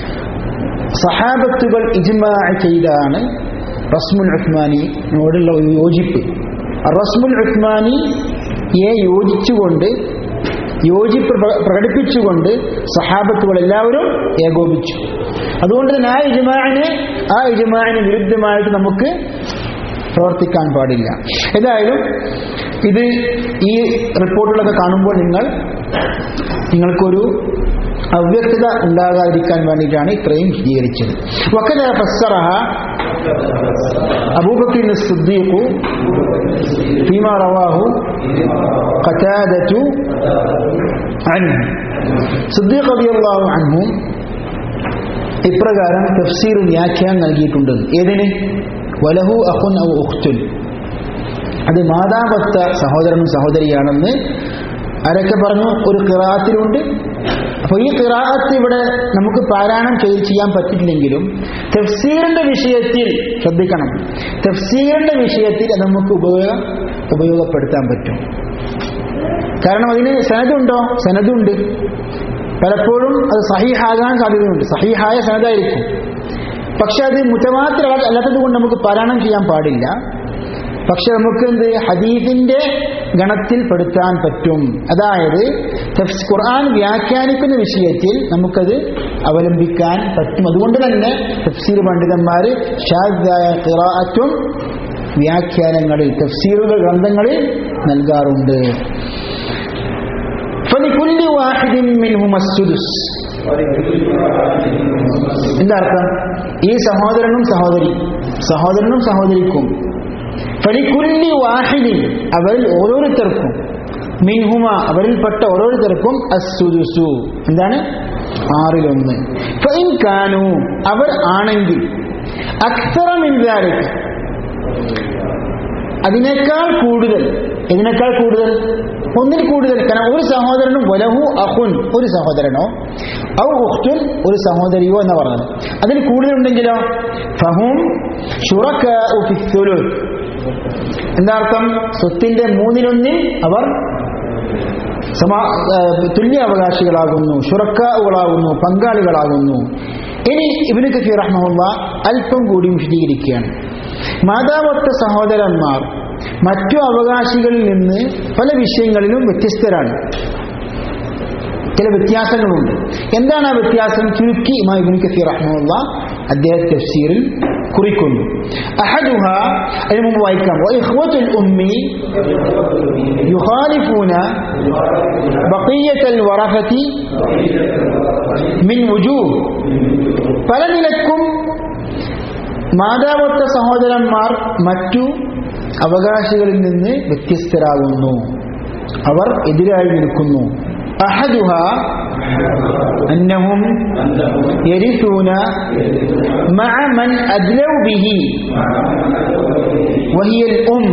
സഹാബത്തുകൾ ഇജ്മാ ചെയ്താണ് റസ്മുൽ ഉസ്മാനിയോടുള്ള ഒരു യോജിപ്പ് റസ്മുൽ ഉസ്മാനിയെ യോജിച്ചുകൊണ്ട് യോജിപ്പ് പ്ര- പ്രകടിപ്പിച്ചുകൊണ്ട് സഹാബത്തുകൾ എല്ലാവരും ഏകോപിച്ചു അതുകൊണ്ട് തന്നെ ആ ഇജ്മാനെ ആ ഇജ്മാന് വിരുദ്ധമായിട്ട് നമുക്ക് പ്രവർത്തിക്കാൻ പാടില്ല ഏതായാലും ഇത് ഈ റിപ്പോർട്ടുകളൊക്കെ കാണുമ്പോൾ നിങ്ങൾ നിങ്ങൾക്കൊരു അവ്യക്തത ഉണ്ടാകാതിരിക്കാൻ വേണ്ടിയിട്ടാണ് ഇത്രയും വിശദീകരിച്ചത് വക്കല ഫസ്സറഹ അബൂബക്കർ الصديق فيما رواه قتادة عنه صديق رضي الله عنه ഇപ്രകാരം തഫ്സീർ വ്യാഖ്യാനം നൽകിയിട്ടുണ്ട് ഏതിന് വലഹു അഹുൻ ഔ ഉഖ്തുൻ അത് മാതാപത്ത സഹോദരനും സഹോദരിയാണെന്ന് ആരൊക്കെ പറഞ്ഞു ഒരു കിറാത്തിലുണ്ട് അപ്പൊ ഈ കിറാത്ത് ഇവിടെ നമുക്ക് പാരായണം ചെയ്ത് ചെയ്യാൻ പറ്റില്ലെങ്കിലും തഫ്സീറിന്റെ വിഷയത്തിൽ ശ്രദ്ധിക്കണം തഫ്സീറിന്റെ വിഷയത്തിൽ അത് നമുക്ക് ഉപയോഗ ഉപയോഗപ്പെടുത്താൻ പറ്റും കാരണം അതിന് സനതുണ്ടോ സനതുണ്ട് പലപ്പോഴും അത് സഹിഹാകാൻ സാധ്യതയുണ്ട് സഹിഹായ സനതായിരിക്കും പക്ഷെ അത് മുത്തമാത്ര അല്ലാത്തത് കൊണ്ട് നമുക്ക് പാരായണം ചെയ്യാൻ പാടില്ല പക്ഷെ നമുക്ക് എന്ത് ഹദീഫിന്റെ ഗണത്തിൽ പെടുത്താൻ പറ്റും അതായത് തഫ്സ് ഖുർആൻ വ്യാഖ്യാനിക്കുന്ന വിഷയത്തിൽ നമുക്കത് അവലംബിക്കാൻ പറ്റും അതുകൊണ്ട് തന്നെ തഫ്സീർ പണ്ഡിതന്മാർ ഷാദായ ഖിറാഅത്തും വ്യാഖ്യാനങ്ങളിൽ തഫ്സീറുകൾ ഗ്രന്ഥങ്ങളിൽ നൽകാറുണ്ട് فلكل واحد منهما السدس എന്താ അർത്ഥം ഈ സഹോദരനും സഹോദരി സഹോദരനും സഹോദരിക്കും ഫലിക്കുല്ലി വാഹിദിൻ അവരിൽ ഓരോരുത്തർക്കും മിൻഹുമ അവരിൽപ്പെട്ട ഓരോരുത്തർക്കും അസുദുസു എന്താണ് ആറിലൊന്ന് ഫൈൻ കാനു അവർ ആണെങ്കിൽ അക്സറ മിൻദാലിക് അതിനേക്കാൾ കൂടുതൽ ഇതിനേക്കാൾ കൂടുതൽ ഒന്നിൽ കൂടുതൽ കാരണം ഒരു സഹോദരനും വലഹു അഹുൻ ഒരു സഹോദരനോ ഔ ഉഖ്തുൻ ഒരു സഹോദരിയോ എന്ന് പറഞ്ഞത് അതിൽ കൂടുതലുണ്ടെങ്കിലോ ഫഹും ശുറക്കാഉ ഫി സുലുസ് എന്താ അർത്ഥം സ്വത്തിന്റെ മൂന്നിലൊന്നിൽ അവർ സമാ ആ, തുല്യ അവകാശികളാകുന്നു ഷുറക്കാവുകളാകുന്നു പങ്കാളികളാകുന്നു ഇനി ഇബിന് കഫീർ റഹ്മുള്ള അല്പം കൂടി വിശദീകരിക്കുകയാണ് മാതാവത്ത സഹോദരന്മാർ മറ്റു അവകാശികളിൽ നിന്ന് പല വിഷയങ്ങളിലും വ്യത്യസ്തരാണ് ചില വ്യത്യാസങ്ങളുണ്ട് എന്താണ് ആ വ്യത്യാസം ചുരുക്കി ഇമാം ഇബ്നു കസീർ റഹ്മുള്ള അദ്ദേഹം തഫ്സീറിൽ കുറിക്കുന്നു അഹദുഹ അതിന് മുമ്പ് വായിക്കാം ഇഖ്വത്തുൽ ഉമ്മി യുഖാലിഫൂന ബഖിയത്തൽ വറഹതി മിൻ വുജൂഹ് പല നിലക്കും മാതാവത്ത സഹോദരന്മാർ മറ്റു അവകാശികളിൽ നിന്ന് വ്യത്യസ്തരാകുന്നു അവർ എതിരായി നിൽക്കുന്നു അഹദുഹ അന്നഹും യരിസൂന മഅ മൻ അദ്ലൗ ബിഹി വഹിയൽ ഉം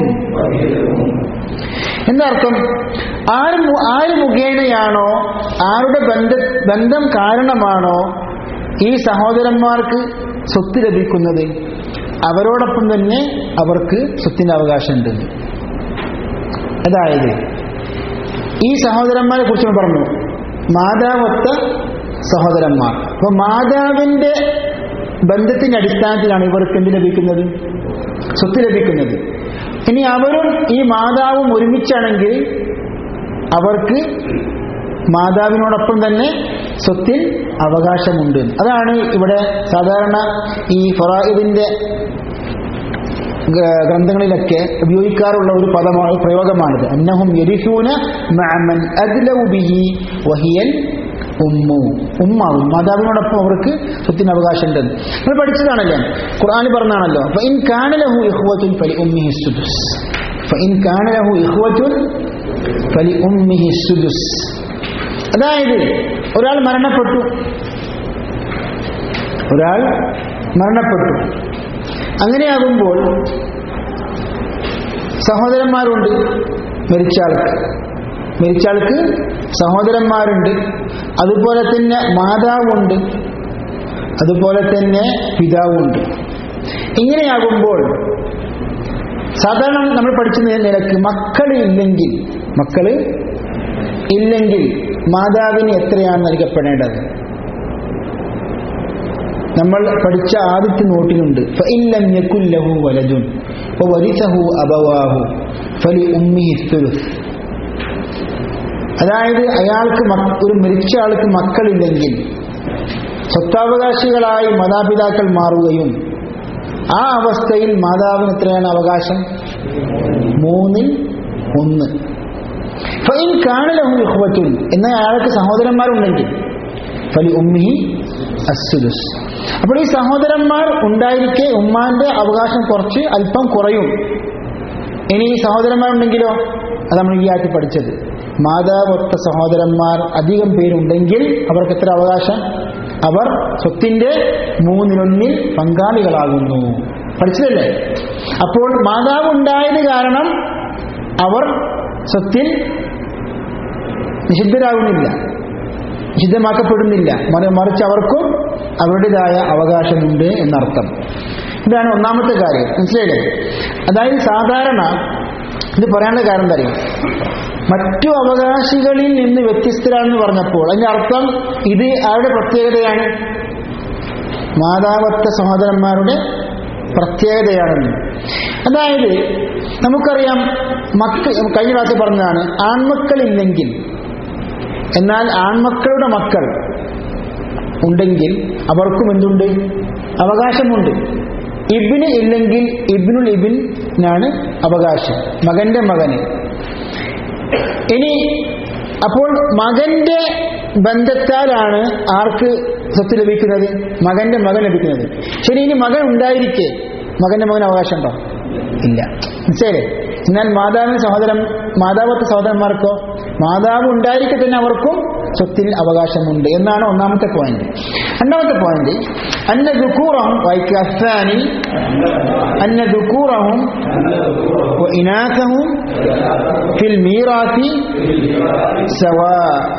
എന്നർത്ഥം ആര് മു- ആര് മുഖേനയാണോ ആരുടെ ബന്ധ ബന്ധം കാരണമാണോ ഈ സഹോദരന്മാർക്ക് സ്വത്ത് ലഭിക്കുന്നത് അവരോടൊപ്പം തന്നെ അവർക്ക് സ്വത്തിന് അവകാശമുണ്ട് അതായത് ഈ സഹോദരന്മാരെ കുറിച്ച് നമ്മൾ പറഞ്ഞു മാതാവത്ത സഹോദരന്മാർ അപ്പൊ മാതാവിന്റെ ബന്ധത്തിന്റെ അടിസ്ഥാനത്തിലാണ് ഇവർക്ക് എന്ത് ലഭിക്കുന്നത് സ്വത്ത് ലഭിക്കുന്നത് ഇനി അവരും ഈ മാതാവും ഒരുമിച്ചാണെങ്കിൽ അവർക്ക് മാതാവിനോടൊപ്പം തന്നെ സ്വത്തിൽ അവകാശമുണ്ട് അതാണ് ഇവിടെ സാധാരണ ഈ ഫറായിദിന്റെ ഗ- ഗ്രന്ഥങ്ങളിലൊക്കെ ഉപയോഗിക്കാറുള്ള ഒരു പദമാണ് പ്രയോഗമാണിത് അന്നഹും യരിസൂന മഅമൻ അദ്ലൗ ബിഹി വഹിയൽ ഉമ്മു ഉമ്മാവും മാതാവിനോടൊപ്പം അവർക്ക് സ്വത്തിന് അവകാശമുണ്ട് നമ്മൾ പഠിച്ചതാണല്ലോ ഖുർആനിൽ പറഞ്ഞാണല്ലോ ഫഇൻ കാന ലഹു ഇഖ്വത്തുൻ ഫലി ഉമ്മിഹി സുദുസ് ഫഇൻ കാന ലഹു ഇഖ്വത്തുൻ ഫലി ഉമ്മിഹി സുദുസ് അതായത് ഒരാൾ മരണപ്പെട്ടു ഒരാൾ മരണപ്പെട്ടു അങ്ങനെയാകുമ്പോൾ സഹോദരന്മാരുണ്ട് മരിച്ചയാൾക്ക് മരിച്ചയാൾക്ക് സഹോദരന്മാരുണ്ട് അതുപോലെ തന്നെ മാതാവുണ്ട് അതുപോലെ തന്നെ പിതാവുണ്ട് ഇങ്ങനെയാകുമ്പോൾ സാധാരണ നമ്മൾ പഠിച്ച നിലക്ക് മക്കൾ ഇല്ലെങ്കിൽ മക്കള് ഇല്ലെങ്കിൽ മാതാവിന് എത്രയാണ് നൽകപ്പെടേണ്ടത് നമ്മൾ പഠിച്ച ആദ്യത്തെ നോട്ടിലുണ്ട് ഫഇല്ലം യകുൽ ലഹു വലദുൻ വവരിസഹു അബവാഹു ഫലി ഉമ്മിഹി സുലുസ് അതായത് അയാൾക്ക് മക്ക- ഒരു മരിച്ച ആൾക്ക് മക്കളില്ലെങ്കിൽ സ്വത്താവകാശികളായി മാതാപിതാക്കൾ മാറുകയും ആ അവസ്ഥയിൽ മാതാവിന് എത്രയാണ് അവകാശം മൂന്നിൽ ഒന്ന് ഫൈൻ കാണലഹു ഇഖ്വത്തുൻ എന്നാൽ അയാൾക്ക് സഹോദരന്മാരുണ്ടെങ്കിൽ ഫലി ഉമ്മിഹി അസുദുസ് അപ്പോൾ ഈ സഹോദരന്മാർ ഉണ്ടായിരിക്കെ ഉമ്മാന്റെ അവകാശം കുറച്ച് അല്പം കുറയും ഇനി ഈ സഹോദരന്മാരുണ്ടെങ്കിലോ അത് നമ്മൾ ഈ ആഴ്ച പഠിച്ചത് മാതാവൊത്ത സഹോദരന്മാർ അധികം പേരുണ്ടെങ്കിൽ അവർക്ക് എത്ര അവകാശം അവർ സ്വത്തിന്റെ മൂന്നിലൊന്നിൽ പങ്കാളികളാകുന്നു പഠിച്ചതല്ലേ അപ്പോൾ മാതാവ് ഉണ്ടായത് കാരണം അവർ സ്വത്തിൽ നിഷിദ്ധരാകുന്നില്ല നിഷിദ്ധമാക്കപ്പെടുന്നില്ല മറി- മറിച്ച് അവർക്കും അവരുടേതായ അവകാശമുണ്ട് എന്നർത്ഥം ഇതാണ് ഒന്നാമത്തെ കാര്യം മനസ്സിലായില്ലേ അതായത് സാധാരണ ഇത് പറയാനുള്ള കാരണം എന്താ അറിയോ മറ്റു അവകാശികളിൽ നിന്ന് വ്യത്യസ്തരാണെന്ന് പറഞ്ഞപ്പോൾ അതിന്റെ അർത്ഥം ഇത് ആരുടെ പ്രത്യേകതയാണ് മാതാവത്ത സഹോദരന്മാരുടെ പ്രത്യേകതയാണെന്ന് അതായത് നമുക്കറിയാം മക്ക കഴിഞ്ഞ ക്ലാസ്സിൽ പറഞ്ഞതാണ് ആൺമക്കളില്ലെങ്കിൽ എന്നാൽ ആൺമക്കളുടെ മക്കൾ ഉണ്ടെങ്കിൽ അവർക്കും എന്തുണ്ട് അവകാശമുണ്ട് ഇബിന് ഇല്ലെങ്കിൽ ഇബിനുൽ ഇബിനാണ് അവകാശം മകന്റെ മകന് ഇനി അപ്പോൾ മകന്റെ ബന്ധത്താലാണ് ആർക്ക് സ്വത്ത് ലഭിക്കുന്നത് മകന്റെ മകൻ ലഭിക്കുന്നത് ശരി ഇനി മകൻ ഉണ്ടായിരിക്കെ മകന്റെ മകൻ അവകാശം ഉണ്ടോ ഇല്ല മനസ്സിലായില്ലേ എന്നാൽ മാതാവിന് സഹോദരൻ മാതാവത്തെ സഹോദരന്മാർക്കോ മാതാവ് ഉണ്ടായിരിക്കെ തന്നെ അവർക്കും സ്വത്തിൽ അവകാശമുണ്ട് എന്നാണ് ഒന്നാമത്തെ പോയിന്റ് രണ്ടാമത്തെ പോയിന്റ് അന്ന ദുക്കൂറഹും വൈക്കാനി അന്ന ദുക്കൂറഹും ഇനാഥഹും ഫിൽ മീറാത്തി സവാ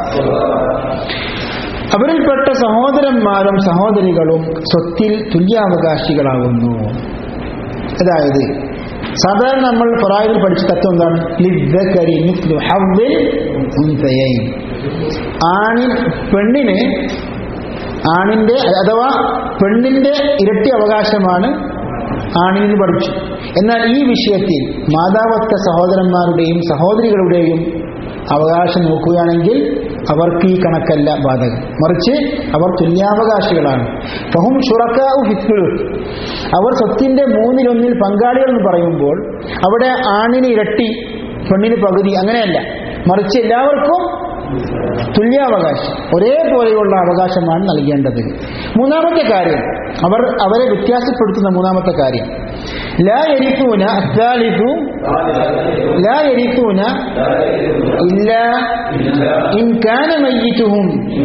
അവരിൽപ്പെട്ട സഹോദരന്മാരും സഹോദരികളും സ്വത്തിൽ തുല്യാവകാശികളാകുന്നു അതായത് സാധാരണ നമ്മൾ ഫറായിൽ പഠിച്ച തത്വം എന്താണ് ലിദ്ദക്കരി മിസ്ലു ഹവ്വിൽ ഉൻസയൈൻ. ആണിൻ പെണ്ണിന് ആണിന്റെ അഥവാ പെണ്ണിന്റെ ഇരട്ടി അവകാശമാണ് ആണിന് പഠിച്ചു എന്നാൽ ഈ വിഷയത്തിൽ മാതാവത്ത സഹോദരന്മാരുടെയും സഹോദരികളുടെയും അവകാശം നോക്കുകയാണെങ്കിൽ അവർക്ക് ഈ കണക്കല്ല ബാധകം മറിച്ച് അവർ തുല്യാവകാശികളാണ് ഫഹും ഷുറക്കാവു ഫിത്തുലു അവർ സ്വത്തിന്റെ മൂന്നിലൊന്നിൽ പങ്കാളികൾ എന്ന് പറയുമ്പോൾ അവിടെ ആണിന് ഇരട്ടി പെണ്ണിന് പകുതി അങ്ങനെയല്ല മറിച്ച് എല്ലാവർക്കും തുല്യാവകാശം ഒരേപോലെയുള്ള അവകാശമാണ് നൽകേണ്ടത് മൂന്നാമത്തെ കാര്യം അവർ അവരെ വ്യത്യാസപ്പെടുത്തുന്ന മൂന്നാമത്തെ കാര്യം ലാ യരിക്കൂന അത്താലിഫു ലാ യരിക്കൂന ഇല്ല ഇൻ കാന മയ്യിറ്റുഹും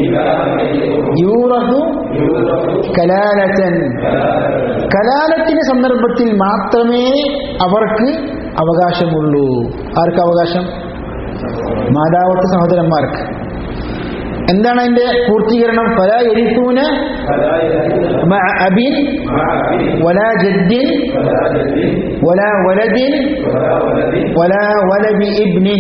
യൂറഹു കലാലത്തൻ കലാലത്തിന്റെ സന്ദർഭത്തിൽ മാത്രമേ അവർക്ക് അവകാശമുള്ളൂ ആർക്ക് അവകാശം മാതാവത്തെ സഹോദരന്മാർക്ക് എന്താണ് അതിന്റെ പൂർത്തീകരണം ഫല എരിത്തൂന അബിൻ വല ജദ്ദിൻ വല വലദിൻ വല വലബി ഇബ്നിൻ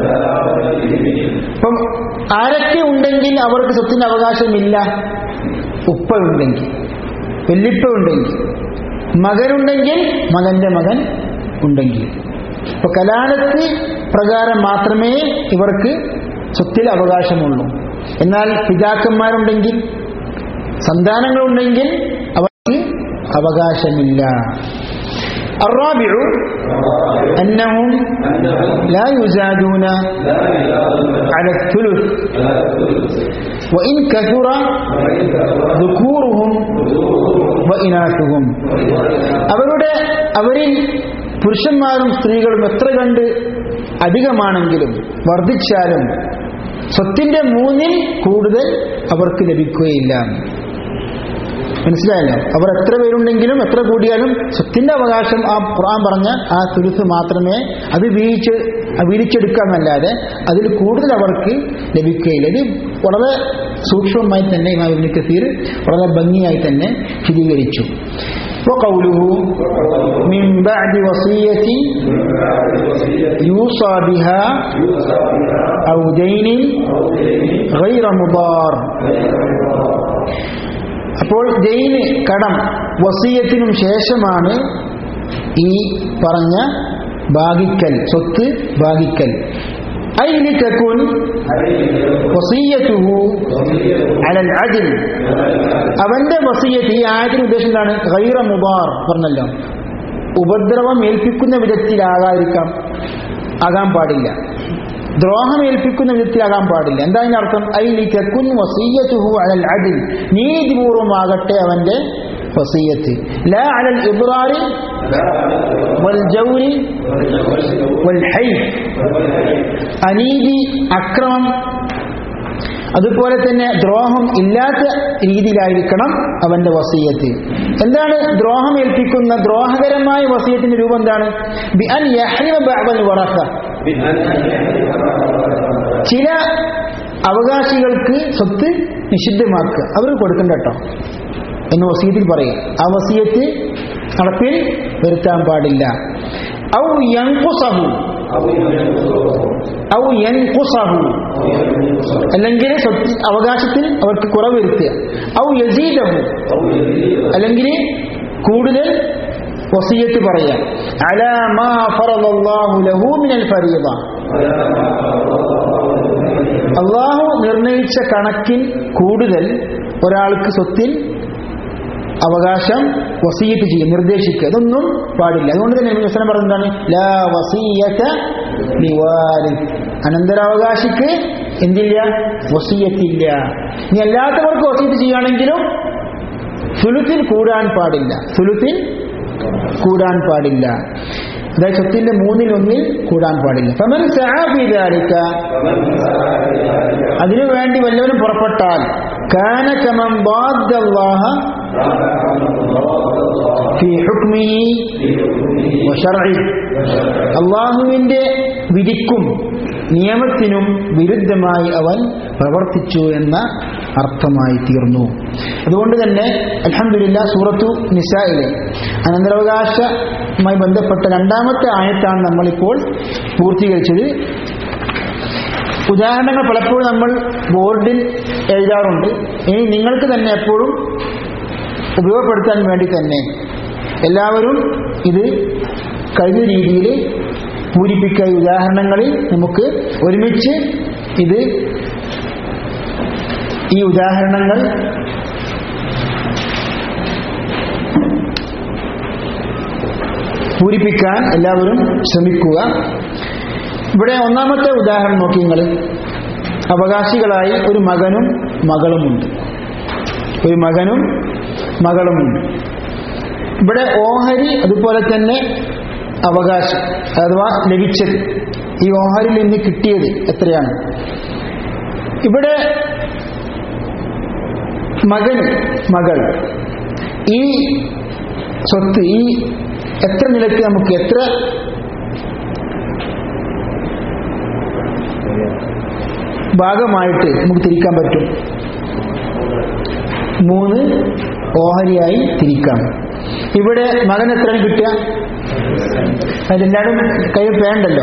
അപ്പം ആരൊക്കെ ഉണ്ടെങ്കിൽ അവർക്ക് സ്വത്തിന് അവകാശമില്ല ഉപ്പ ഉണ്ടെങ്കിൽ വെല്ലിപ്പ ഉണ്ടെങ്കിൽ മകനുണ്ടെങ്കിൽ മകന്റെ മകൻ ഉണ്ടെങ്കിൽ അപ്പൊ കലാലത്ത് പ്രകാരം മാത്രമേ ഇവർക്ക് സ്വത്തിൽ അവകാശമുള്ളൂ എന്നാൽ പിതാക്കന്മാരുണ്ടെങ്കിൽ സന്താനങ്ങളുണ്ടെങ്കിൽ അവർക്ക് അവകാശമില്ല الرابع أنهم لا يزادون على الثلث وإن كثر ذكورهم وإناثهم അവരുടെ അവരിൽ പുരുഷന്മാരും സ്ത്രീകളും എത്ര കണ്ട് അധികമാണെങ്കിലും വർദ്ധിച്ചാലും സ്വത്തിന്റെ മൂന്നിൽ കൂടുതൽ അവർക്ക് ലഭിക്കുകയില്ല മനസ്സിലായല്ലോ അവർ എത്ര പേരുണ്ടെങ്കിലും എത്ര കൂടിയാലും സ്വത്തിന്റെ അവകാശം ആ ഖുർആൻ പറഞ്ഞ ആ തുരുത്ത് മാത്രമേ അത് വീഴ്ച വീഴിച്ചെടുക്കാമെന്നല്ലാതെ അതിൽ കൂടുതൽ അവർക്ക് ലഭിക്കുകയില്ല ഇത് വളരെ സൂക്ഷ്മമായി തന്നെ ഇമാം ഇബ്നു കസീർ വളരെ ഭംഗിയായി തന്നെ സ്ഥിരീകരിച്ചു وقوله من بعد وصية يوصى بها أو دين غير مضار അപ്പോൾ ജയിന് കടം വസീയത്തിനും ശേഷമാണ് ഈ പറഞ്ഞ ഭാഗിക്കൽ സ്വത്ത് ഭാഗിക്കൽ ഐലിക്കക്കുൻ വസീയത്തുഹു അലൽ അദിൽ അവന്റെ വസീയത്ത് ഈ ആയത്തിന് ഉദ്ദേശം എന്താണ് ഗൈറ മുബാർ പറഞ്ഞല്ലോ ഉപദ്രവം ഏൽപ്പിക്കുന്ന വിധത്തിലാകാതിരിക്കാം ആകാൻ പാടില്ല ദ്രോഹം ഏൽപ്പിക്കുന്ന വിധത്തിലാകാൻ പാടില്ല എന്താ അതിന്റെ അർത്ഥം ഐലിക്കക്കുൻ വസീയത്തുഹു അലൽ അദിൽ നീതിപൂർവമാകട്ടെ അവന്റെ വസീയത്ത് ലാ അലൽ ഇബ്റാരി വൽ ജൗരി വൽ ഹൈ അനീതി അക്രമം അതുപോലെ തന്നെ ദ്രോഹം ഇല്ലാത്ത രീതിയിലായിരിക്കണം അവന്റെ വസീയത്ത് എന്താണ് ദ്രോഹം ഏൽപ്പിക്കുന്ന ദ്രോഹകരമായ വസീയത്തിന്റെ രൂപം എന്താണ് ബി അൻ യഹ്ലിമ ബഅദൽ വറസ ചില അവകാശികൾക്ക് സ്വത്ത് നിഷിദ്ധമാക്കുക അവർ കൊടുക്കണ്ട കേട്ടോ എന്ന് വസീയത്തിൽ പറയും ആ വസീയത്ത് നടപ്പിൽ വരുത്താൻ പാടില്ല ഔ യൻകുസഹു ഔ യൻകുസഹു അല്ലെങ്കിൽ സ്വത്ത് അവകാശത്തിൽ അവർക്ക് കുറവ് വരുത്തുക ഔ യസീദഹു അല്ലെങ്കിൽ കൂടുതൽ വസീയത്ത് പറയാം അലാ മാ ഫറദല്ലാഹു ലഹു മിനൽ ഫരീദ അള്ളാഹു നിർണയിച്ച കണക്കിൽ കൂടുതൽ ഒരാൾക്ക് സ്വത്തിൽ അവകാശം വസീയത്ത് ചെയ്യും നിർദ്ദേശിക്കുക അതൊന്നും പാടില്ല അതുകൊണ്ട് തന്നെ വികസനം പറഞ്ഞതാണ് ലാ വസീയത്ത ലിവാരിസ് അനന്തരാവകാശിക്ക് എന്തില്ല വസീയത്തില്ല ഇനി അല്ലാത്തവർക്ക് വസീയത്ത് ചെയ്യുകയാണെങ്കിലും സുലുത്തിൽ കൂടാൻ പാടില്ല സുലുത്തിൽ കൂടാൻ പാടില്ല അതായത് സ്വത്തിന്റെ മൂന്നിൽ ഒന്നിൽ കൂടാൻ പാടില്ല ഫമൻ സഹാബിദാലിക്ക അതിനു വേണ്ടി വല്ലവരും പുറപ്പെട്ടാൽ കാന കമൻ ബാദ്ദല്ലാഹ ഫീ ഹുക്മിഹി വശർഇ അള്ളാഹുവിന്റെ വിധിക്കും നിയമത്തിനും വിരുദ്ധമായി അവൻ പ്രവർത്തിച്ചു എന്ന അർത്ഥമായി തീർന്നു അതുകൊണ്ട് തന്നെ അലഹമില്ല സൂറത്തു നിസായിലെ അനന്തരാവകാശവുമായി ബന്ധപ്പെട്ട രണ്ടാമത്തെ ആയത്താണ് നമ്മളിപ്പോൾ പൂർത്തീകരിച്ചത് ഉദാഹരണങ്ങൾ പലപ്പോഴും നമ്മൾ ബോർഡിൽ എഴുതാറുണ്ട് ഇനി നിങ്ങൾക്ക് തന്നെ എപ്പോഴും ഉപയോഗപ്പെടുത്താൻ വേണ്ടി തന്നെ എല്ലാവരും ഇത് കഴിഞ്ഞ രീതിയിൽ പൂരിപ്പിക്കുക ഈ ഉദാഹരണങ്ങളിൽ നമുക്ക് ഒരുമിച്ച് ഇത് ഈ ഉദാഹരണങ്ങൾ പൂരിപ്പിക്കാൻ എല്ലാവരും ശ്രമിക്കുക ഇവിടെ ഒന്നാമത്തെ ഉദാഹരണം നോക്കി നിങ്ങൾ അവകാശികളായി ഒരു മകനും മകളുമുണ്ട് ഒരു മകനും മകളുമുണ്ട് ഇവിടെ ഓഹരി അതുപോലെ തന്നെ അവകാശം അഥവാ ലഭിച്ചത് ഈ ഓഹരിൽ നിന്ന് കിട്ടിയത് എത്രയാണ് ഇവിടെ മകൻ മകൾ ഈ സ്വത്ത് ഈ എത്ര നിലയ്ക്ക് നമുക്ക് എത്ര ഭാഗമായിട്ട് നമുക്ക് തിരിക്കാൻ പറ്റും മൂന്ന് ഓഹരിയായി തിരിക്കാം ഇവിടെ മകൻ എത്രയാണ് കിട്ടുക അതെല്ലാവരും കയ്യിൽ വേണ്ടല്ലോ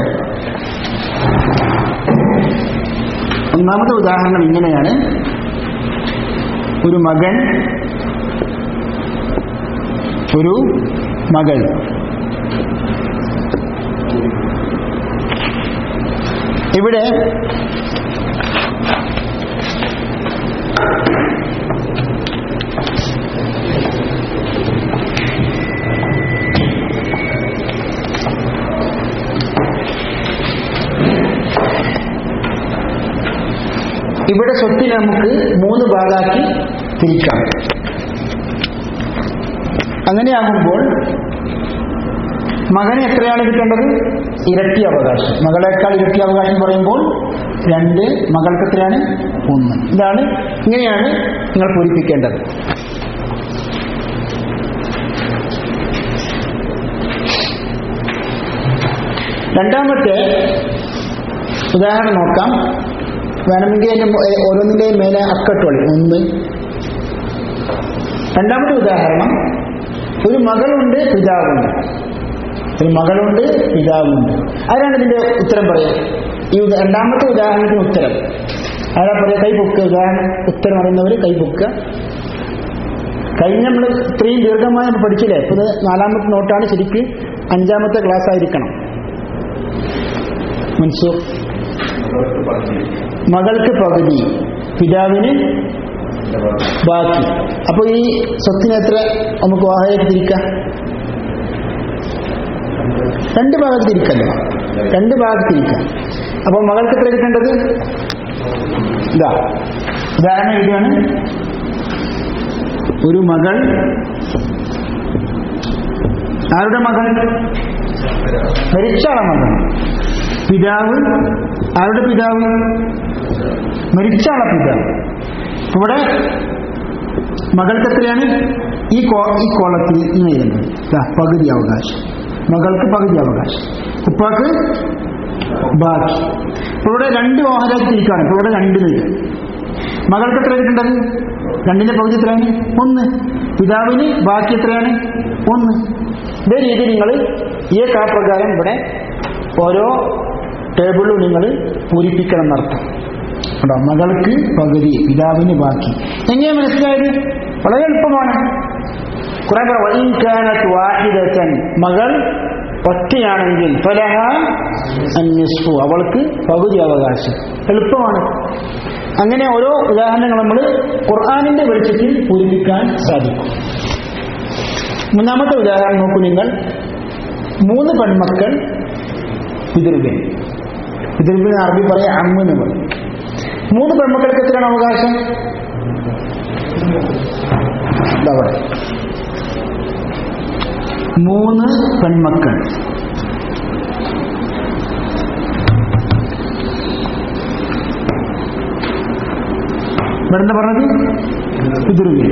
ഒന്നാമത്തെ ഉദാഹരണം ഇങ്ങനെയാണ് ഒരു മകൻ ഒരു മകൾ ഇവിടെ ഇവിടെ സ്വത്തിനെ നമുക്ക് മൂന്ന് ഭാഗമാക്കി തിരിക്കാം അങ്ങനെയാകുമ്പോൾ മകന് എത്രയാണ് കിട്ടേണ്ടത് ഇരട്ടി അവകാശം മകളേക്കാൾ ഇരട്ടി അവകാശം പറയുമ്പോൾ രണ്ട് മകൾക്ക് എത്രയാണ് ഒന്ന് ഇതാണ് ഇങ്ങനെയാണ് നിങ്ങൾ പൂരിപ്പിക്കേണ്ടത് രണ്ടാമത്തെ ഉദാഹരണം നോക്കാം വേണമെങ്കിൽ അതിന്റെ മു- ഏ, ഓരോന്നിന്റെയും മേലെ അക്കട്ടോളി ഒന്ന് രണ്ടാമത്തെ ഉദാഹരണം ഒരു മകളുണ്ട് പിതാവുണ്ട് ഒരു മകളുണ്ട് പിതാവുണ്ട് ആരാണ് ഇതിന്റെ ഉത്തരം പറയുക ഈ ഉദാ- രണ്ടാമത്തെ ഉദാഹരണത്തിന് ഉത്തരം ആരാ പറയുക കൈ പൊക്കുക ഉദാഹരണം ഉത്തരം അറിയുന്നവർ കൈ പൊക്കുക കഴിഞ്ഞ നമ്മൾ ഇത്രയും ദീർഘമായി നമ്മൾ പഠിച്ചില്ലേ ഇപ്പൊ ഇത് നാലാമത്തെ നോട്ടാണ് ശരിക്ക് അഞ്ചാമത്തെ ക്ലാസ് ആയിരിക്കണം മൻസൂർ മകൾക്ക് പകുതി പിതാവിന് ബാക്കി അപ്പൊ ഈ സ്വത്തിന് എത്ര നമുക്ക് വാഹനയ്ക്ക് തിരിക്കാം രണ്ട് ഭാഗത്ത് തിരിക്കല്ലോ രണ്ട് ഭാഗത്ത് തിരിക്കാം അപ്പൊ മകൾക്ക് എത്ര കിട്ടേണ്ടത് ഇതാ ഉദാഹരണം ഇതാണ് ഒരു മകൾ ആരുടെ മകൾ മരിച്ചാളെ മകൾ പിതാവ് ആരുടെ പിതാവ് മരിച്ചാളെ പിതാവ് ഇവിടെ മകൾക്ക് എത്രയാണ് ഈ കോ ഈ കോളത്തിൽ ഇങ്ങനെ എഴുതുന്നത് ദാ, പകുതി അവകാശം മകൾക്ക് പകുതി അവകാശം ഉപ്പാക്ക് ബാക്കി ഇപ്പൊ ഇവിടെ രണ്ട് ഓഹരാക്കി തിരിക്കുകയാണ് ഇപ്പൊ ഇവിടെ രണ്ട് വരും മകൾക്ക് എത്ര കിട്ടേണ്ടത് രണ്ടിന്റെ പകുതി എത്രയാണ് ഒന്ന് പിതാവിന് ബാക്കി എത്രയാണ് ഒന്ന് ഇതേ രീതിയിൽ നിങ്ങൾ ഈ കാപ്രകാരം ഇവിടെ ഓരോ ടേബിളിലും നിങ്ങൾ പൂരിപ്പിക്കണം എന്നർത്ഥം കേട്ടോ മകൾക്ക് പകുതി പിതാവിന് ബാക്കി എങ്ങനെ മനസ്സിലായത് വളരെ എളുപ്പമാണ് കുറെ പേർ വൈകാനത്ത് വാഹിദത്തൻ മകൾ ഒറ്റയാണെങ്കിൽ ഫലഹ അന്യസ്ഫു അവൾക്ക് പകുതി അവകാശം എളുപ്പമാണ് അങ്ങനെ ഓരോ ഉദാഹരണങ്ങൾ നമ്മൾ ഖുർആാനിന്റെ വെളിച്ചത്തിൽ പൂരിപ്പിക്കാൻ സാധിക്കും മൂന്നാമത്തെ ഉദാഹരണം നോക്കൂ നിങ്ങൾ മൂന്ന് പെൺമക്കൾ പിതൃവൻ പിതൃവിന് അറബി പറയാം അമ്മെന്ന് പറയും മൂന്ന് പെൺമക്കൾക്ക് എത്രയാണ് അവകാശം ഇതാ അവിടെ. മൂന്ന് പെൺമക്കൾ ഇവിടെ എന്താ പറഞ്ഞത് പിതൃവൻ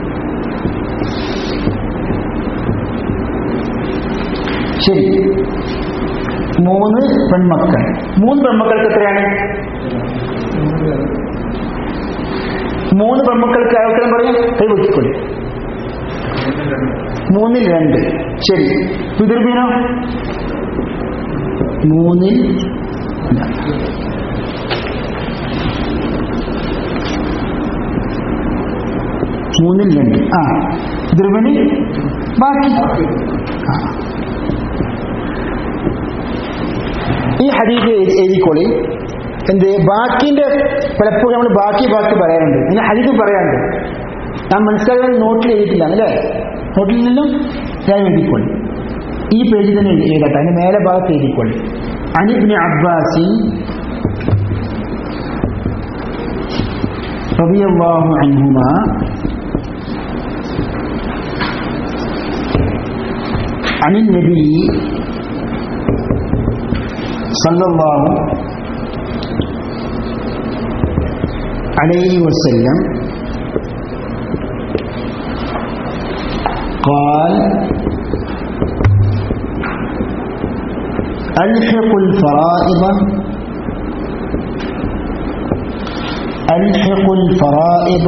ശരി മൂന്ന് പെൺമക്കൾ മൂന്ന് പെൺമക്കൾക്ക് എത്രയാണ് മൂന്ന് പെൺമക്കൾക്ക് ഉത്തരം പറയാം കൈ വെക്കിക്കൊള്ളി മൂന്നിൽ രണ്ട് ശരി പിതൃബീനോ മൂന്നിൽ രണ്ട്. മൂന്നിൽ രണ്ട് ആ പിതൃബിന് ബാക്കി ആ ഈ ഹദീസ് എഴുതിക്കോളി എന്ത് ബാക്കിന്റെ പലപ്പോഴും നമ്മൾ ബാക്കി ബാക്കി പറയാറുണ്ട് അങ്ങനെ ഹരിത് പറയാറുണ്ട് ഞാൻ മനസ്സിലാക്കാൻ നോട്ടിൽ എഴുതിയിട്ടില്ല അല്ലേ നോട്ടിൽ നിന്നും ഞാൻ എഴുതിക്കൊള്ളി ഈ പേജിൽ തന്നെ എഴുതട്ടെ അതിന് മേലെ ഭാഗത്ത് എഴുതിക്കൊള്ളി അനിബിന് അബ്ബാസിൻ رضي الله عنهما عن النبي صلى الله عليه وسلم قال ألحق الفرائض ألحق الفرائض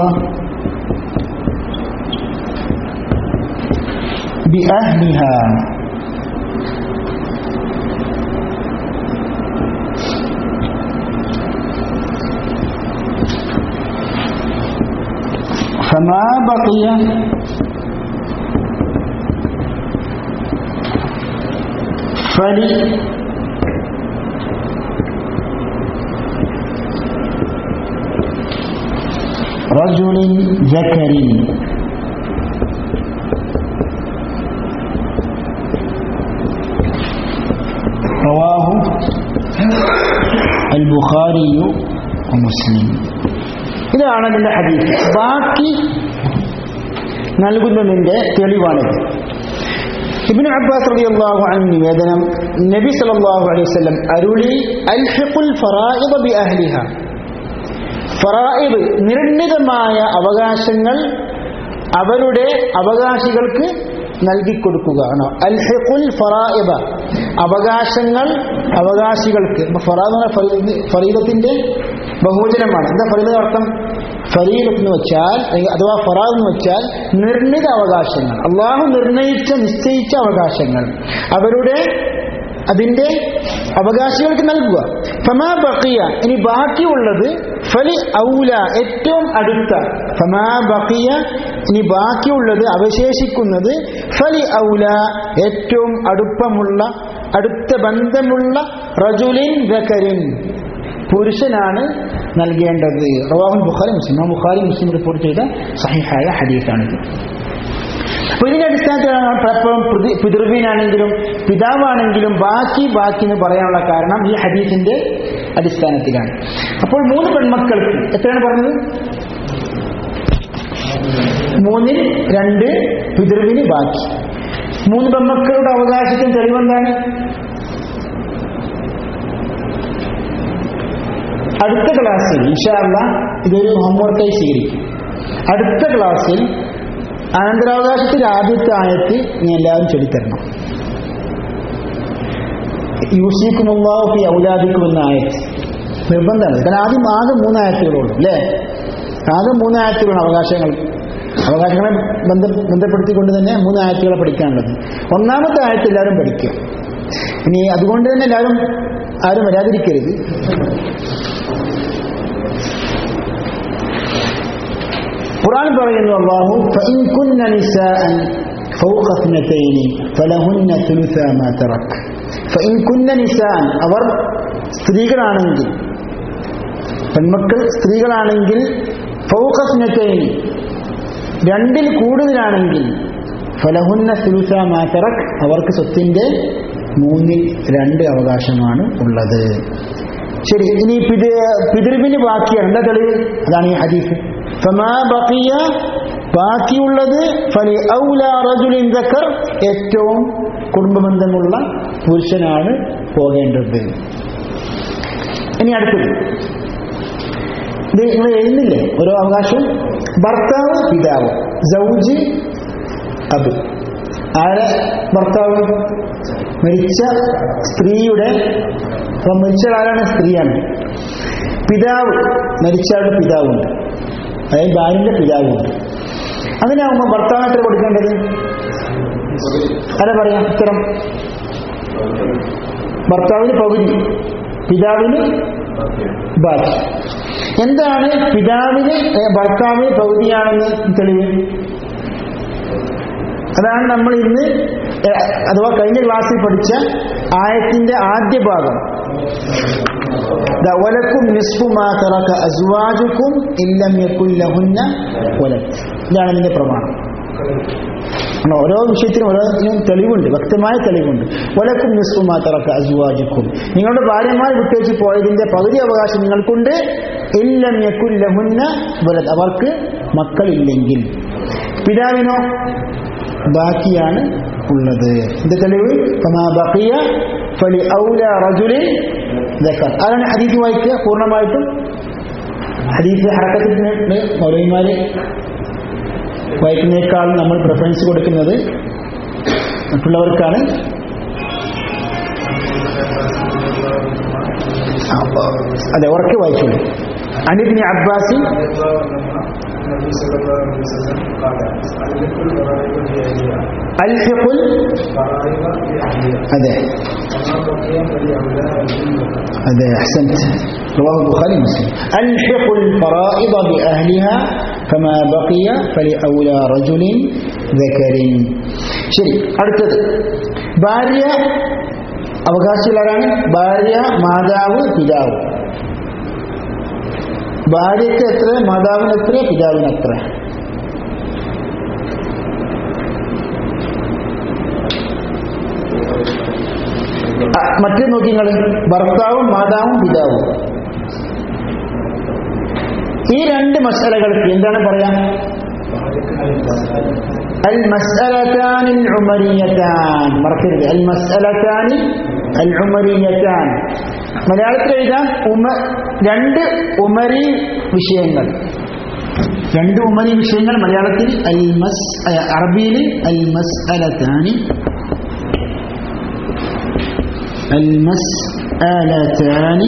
بأهلها فما بقي فلي رجل ذكر رواه البخاري ومسلم ഇതാണ് അതിന്റെ ഹദീസ് ബാക്കി നൽകുന്നതിന്റെ തെളിവാണിത് ഇബ്നു അബ്ബാസ് റളിയല്ലാഹു അൻഹു നിവേദനം നബി സല്ലല്ലാഹു അലൈഹി വസല്ലം അരുളി അൽഹിഖുൽ ഫറായിദ ബി അഹ്ലിഹ ഫറായിദ് നിർണിതമായ അവകാശങ്ങൾ അവരുടെ അവകാശികൾക്ക് നൽകിക്കൊടുക്കുക ആണോ അൽഹിഖുൽ ഫറായിദ അവകാശങ്ങൾ അവകാശികൾക്ക് ഇപ്പൊ ഫറാദ് എന്ന് പറഞ്ഞാൽ ഫറീദത്തിന്റെ ബഹുവചനമാണ് എന്താ ഫറീദ അർത്ഥം ഫരീദ് എന്ന് വെച്ചാൽ അഥവാ ഫറാദ് എന്ന് വെച്ചാൽ നിർണിത അവകാശങ്ങൾ അള്ളാഹു നിർണയിച്ച നിശ്ചയിച്ച അവകാശങ്ങൾ അവരുടെ അതിന്റെ അവകാശികൾക്ക് നൽകുക ഫമാ ബക്കിയ ഇനി ബാക്കിയുള്ളത് ഫലി ഔല ഏറ്റവും അടുത്ത ഫമാ ബക്കിയ ഇനി ബാക്കിയുള്ളത് അവശേഷിക്കുന്നത് ഫലി ഔല ഏറ്റവും അടുപ്പമുള്ള അടുത്ത ബന്ധമുള്ള റജുലിൻ ബക്കരിൻ പുരുഷനാണ് നൽകേണ്ടത് റവാഹുൽ ബുഖാരി മുസ്ലിം ഇമാം ബുഖാരി മുസ്ലിം റിപ്പോർട്ട് ചെയ്ത സഹിഹായ ഹദീസാണിത് അപ്പൊ ഇതിന്റെ അടിസ്ഥാനത്തിലാണ് നമ്മൾ പലപ്പോഴും പ്രതി- പിതൃവീനാണെങ്കിലും പിതാവാണെങ്കിലും ബാക്കി ബാക്കി എന്ന് പറയാനുള്ള കാരണം ഈ ഹദീസിന്റെ അടിസ്ഥാനത്തിലാണ് അപ്പോൾ മൂന്ന് പെൺമക്കൾക്ക് എത്രയാണ് പറഞ്ഞത് മൂന്നിൽ രണ്ട് പിതൃവിന് ബാക്കി മൂന്ന് പെൺമക്കളുടെ അവകാശത്തിന് തെളിവെന്താണ് അടുത്ത ക്ലാസ്സിൽ ഇൻഷാല്ല ഇതൊരു ഹോംവർക്കായി സ്വീകരിക്കും അടുത്ത ക്ലാസ്സിൽ അനന്തരാവകാശത്തിൽ ആദ്യത്തെ ആയത്ത് നീ എല്ലാവരും ചൊല്ലിത്തരണം യൂസിക്കുമുള്ളാഹി ഔലാദിക്കും എന്ന ആയത്ത് നിർബന്ധമാണ് കാരണം ആദ്യം ആകെ മൂന്നായത്തുകളുള്ളൂ അല്ലേ ആകെ മൂന്നായത്തുകളാണ് അവകാശങ്ങൾ അവകാശങ്ങളെ ബന്ധ ബന്ധപ്പെടുത്തിക്കൊണ്ട് തന്നെ മൂന്ന് ആയത്തുകളെ പഠിക്കാനുള്ളത് ഒന്നാമത്തെ ആയത്ത് എല്ലാവരും പഠിക്കുക ഇനി അതുകൊണ്ട് തന്നെ എല്ലാവരും ആരും വരാതിരിക്കരുത് ഖുർആൻ പറയുന്നു അല്ലാഹു فإن كن نساء فوق اثنتين فلهن ثلثا ما ترك فإن كن نساء അവർ സ്ത്രീകളാണെങ്കിൽ പെൺമക്കൾ സ്ത്രീകളാണെങ്കിൽ ഫൗഖ اثنتين രണ്ടിൽ കൂടുതലാണെങ്കിൽ ഫലഹുന്ന സുലുസ മാതറക് അവർക്ക് സ്വത്തിന്റെ മൂന്നിൽ രണ്ട് അവകാശമാണ് ഉള്ളത് ശരി ഇനി പിതൃ പിതൃവിന് ബാക്കിയാണ് എന്താ തെളിവ് അതാണ് ഈ ഹദീസ് ഫമാ ബഖിയ ബാക്കിയുള്ളത് ഫലി ഔലാ റജുലിൻ ദക്കർ ഏറ്റവും കുടുംബബന്ധമുള്ള പുരുഷനാണ് പോകേണ്ടത് ഇനി അടുത്തത് ഇത് നിങ്ങൾ എഴുന്നില്ലേ ഓരോ അവകാശം ഭർത്താവ് പിതാവ് സൗജ് അബ് ആരെ ഭർത്താവ് മരിച്ച സ്ത്രീയുടെ അപ്പൊ മരിച്ച ആരാണ് സ്ത്രീയാണ് പിതാവ് മരിച്ചയാളുടെ പിതാവുണ്ട് അതായത് ഭാര്യന്റെ പിതാവുണ്ട് അങ്ങനെയാവുമ്പോൾ ഭർത്താവിന് എത്ര കൊടുക്കേണ്ടത് ആരാ പറയാം ഉത്തരം ഭർത്താവിന് പകുതി പിതാവിന് ബാക്കി എന്താണ് പിതാവിന് ഏ, ഭർത്താവിന് പകുതിയാണെന്ന് തെളിവ് അതാണ് നമ്മൾ ഇന്ന് ഏ, അഥവാ കഴിഞ്ഞ ക്ലാസ്സിൽ പഠിച്ച ആയത്തിന്റെ ആദ്യ ഭാഗം ദാ വലക്കും നിസ്ഫു മാ തറക അസ്വാജുക്കും ഇല്ലം യകുൽ ലഹുന്ന വലത് ഇതാണ് ഇതിന്റെ പ്രമാണം ആണ് ഓരോ വിഷയത്തിനും ഓരോന്നിനും തെളിവുണ്ട് വ്യക്തമായ തെളിവുണ്ട് വലക്കും നിസ്ഫു മാ തറക അസ്വാജുക്കും നിങ്ങളുടെ ഭാര്യമാർ വിട്ടേച്ച് പോയതിന്റെ പകുതി അവകാശം നിങ്ങൾക്കുണ്ട് ഇല്ലം യകുൽ ലഹുന്ന വലത് അവർക്ക് മക്കളില്ലെങ്കിൽ പിതാവിനോ ബാക്കിയാണ് ഉള്ളത് ഇത് തെളിവ് ഫമാ ബഖിയ ഫലി ഔല റജുലിൻ ദക്കർ അതാണ് ഹദീസ് വായിക്കുക പൂർണ്ണമായിട്ടും ഹദീസ് ഹറക്കത്തിന് മൗലവിമാര് വായിക്കുന്നേക്കാൾ നമ്മൾ പ്രിഫറൻസ് കൊടുക്കുന്നത് മറ്റുള്ളവർക്കാണ് അപ്പൊ അതെ ഉറക്കെ വായിച്ചോളൂ അനിബിന് അബ്ബാസി النبي صلى الله عليه وسلم قال ألف الغرائب بأهلها അൽഹിഖുൽ غرائب بأهلها അതെ وما بقي فلأولى الجنة هذا أحسنت رواه البخاري ومسلم ألحق الفرائض بأهلها فما بقي فلأولى رجل ذكر ശരി അടുത്തത് ഭാര്യ അവകാശികളാണ് ഭാര്യ മാതാവ് പിതാവ് ഭാര്യയ്ക്ക് എത്ര മാതാവിന് എത്ര പിതാവിന് എത്ര ആ, മറ്റേ നോക്കി നിങ്ങൾ ഭർത്താവും മാതാവും പിതാവും ഈ രണ്ട് മസാലകൾക്ക് എന്താണ് പറയാ അൽ മസ്അലത്താനി ഉമരിയത്താൻ മറക്കരുത് അൽ മസ്അലത്താനി അൽ ഉമരിയത്താൻ മലയാളത്തിൽ എഴുതാം ഉമ രണ്ട് ഉമരി വിഷയങ്ങൾ രണ്ട് ഉമരി വിഷയങ്ങൾ മലയാളത്തിൽ അൽ മസ് അഹ് അറബിയിൽ അൽ മസ്അലത്താനി المسألتان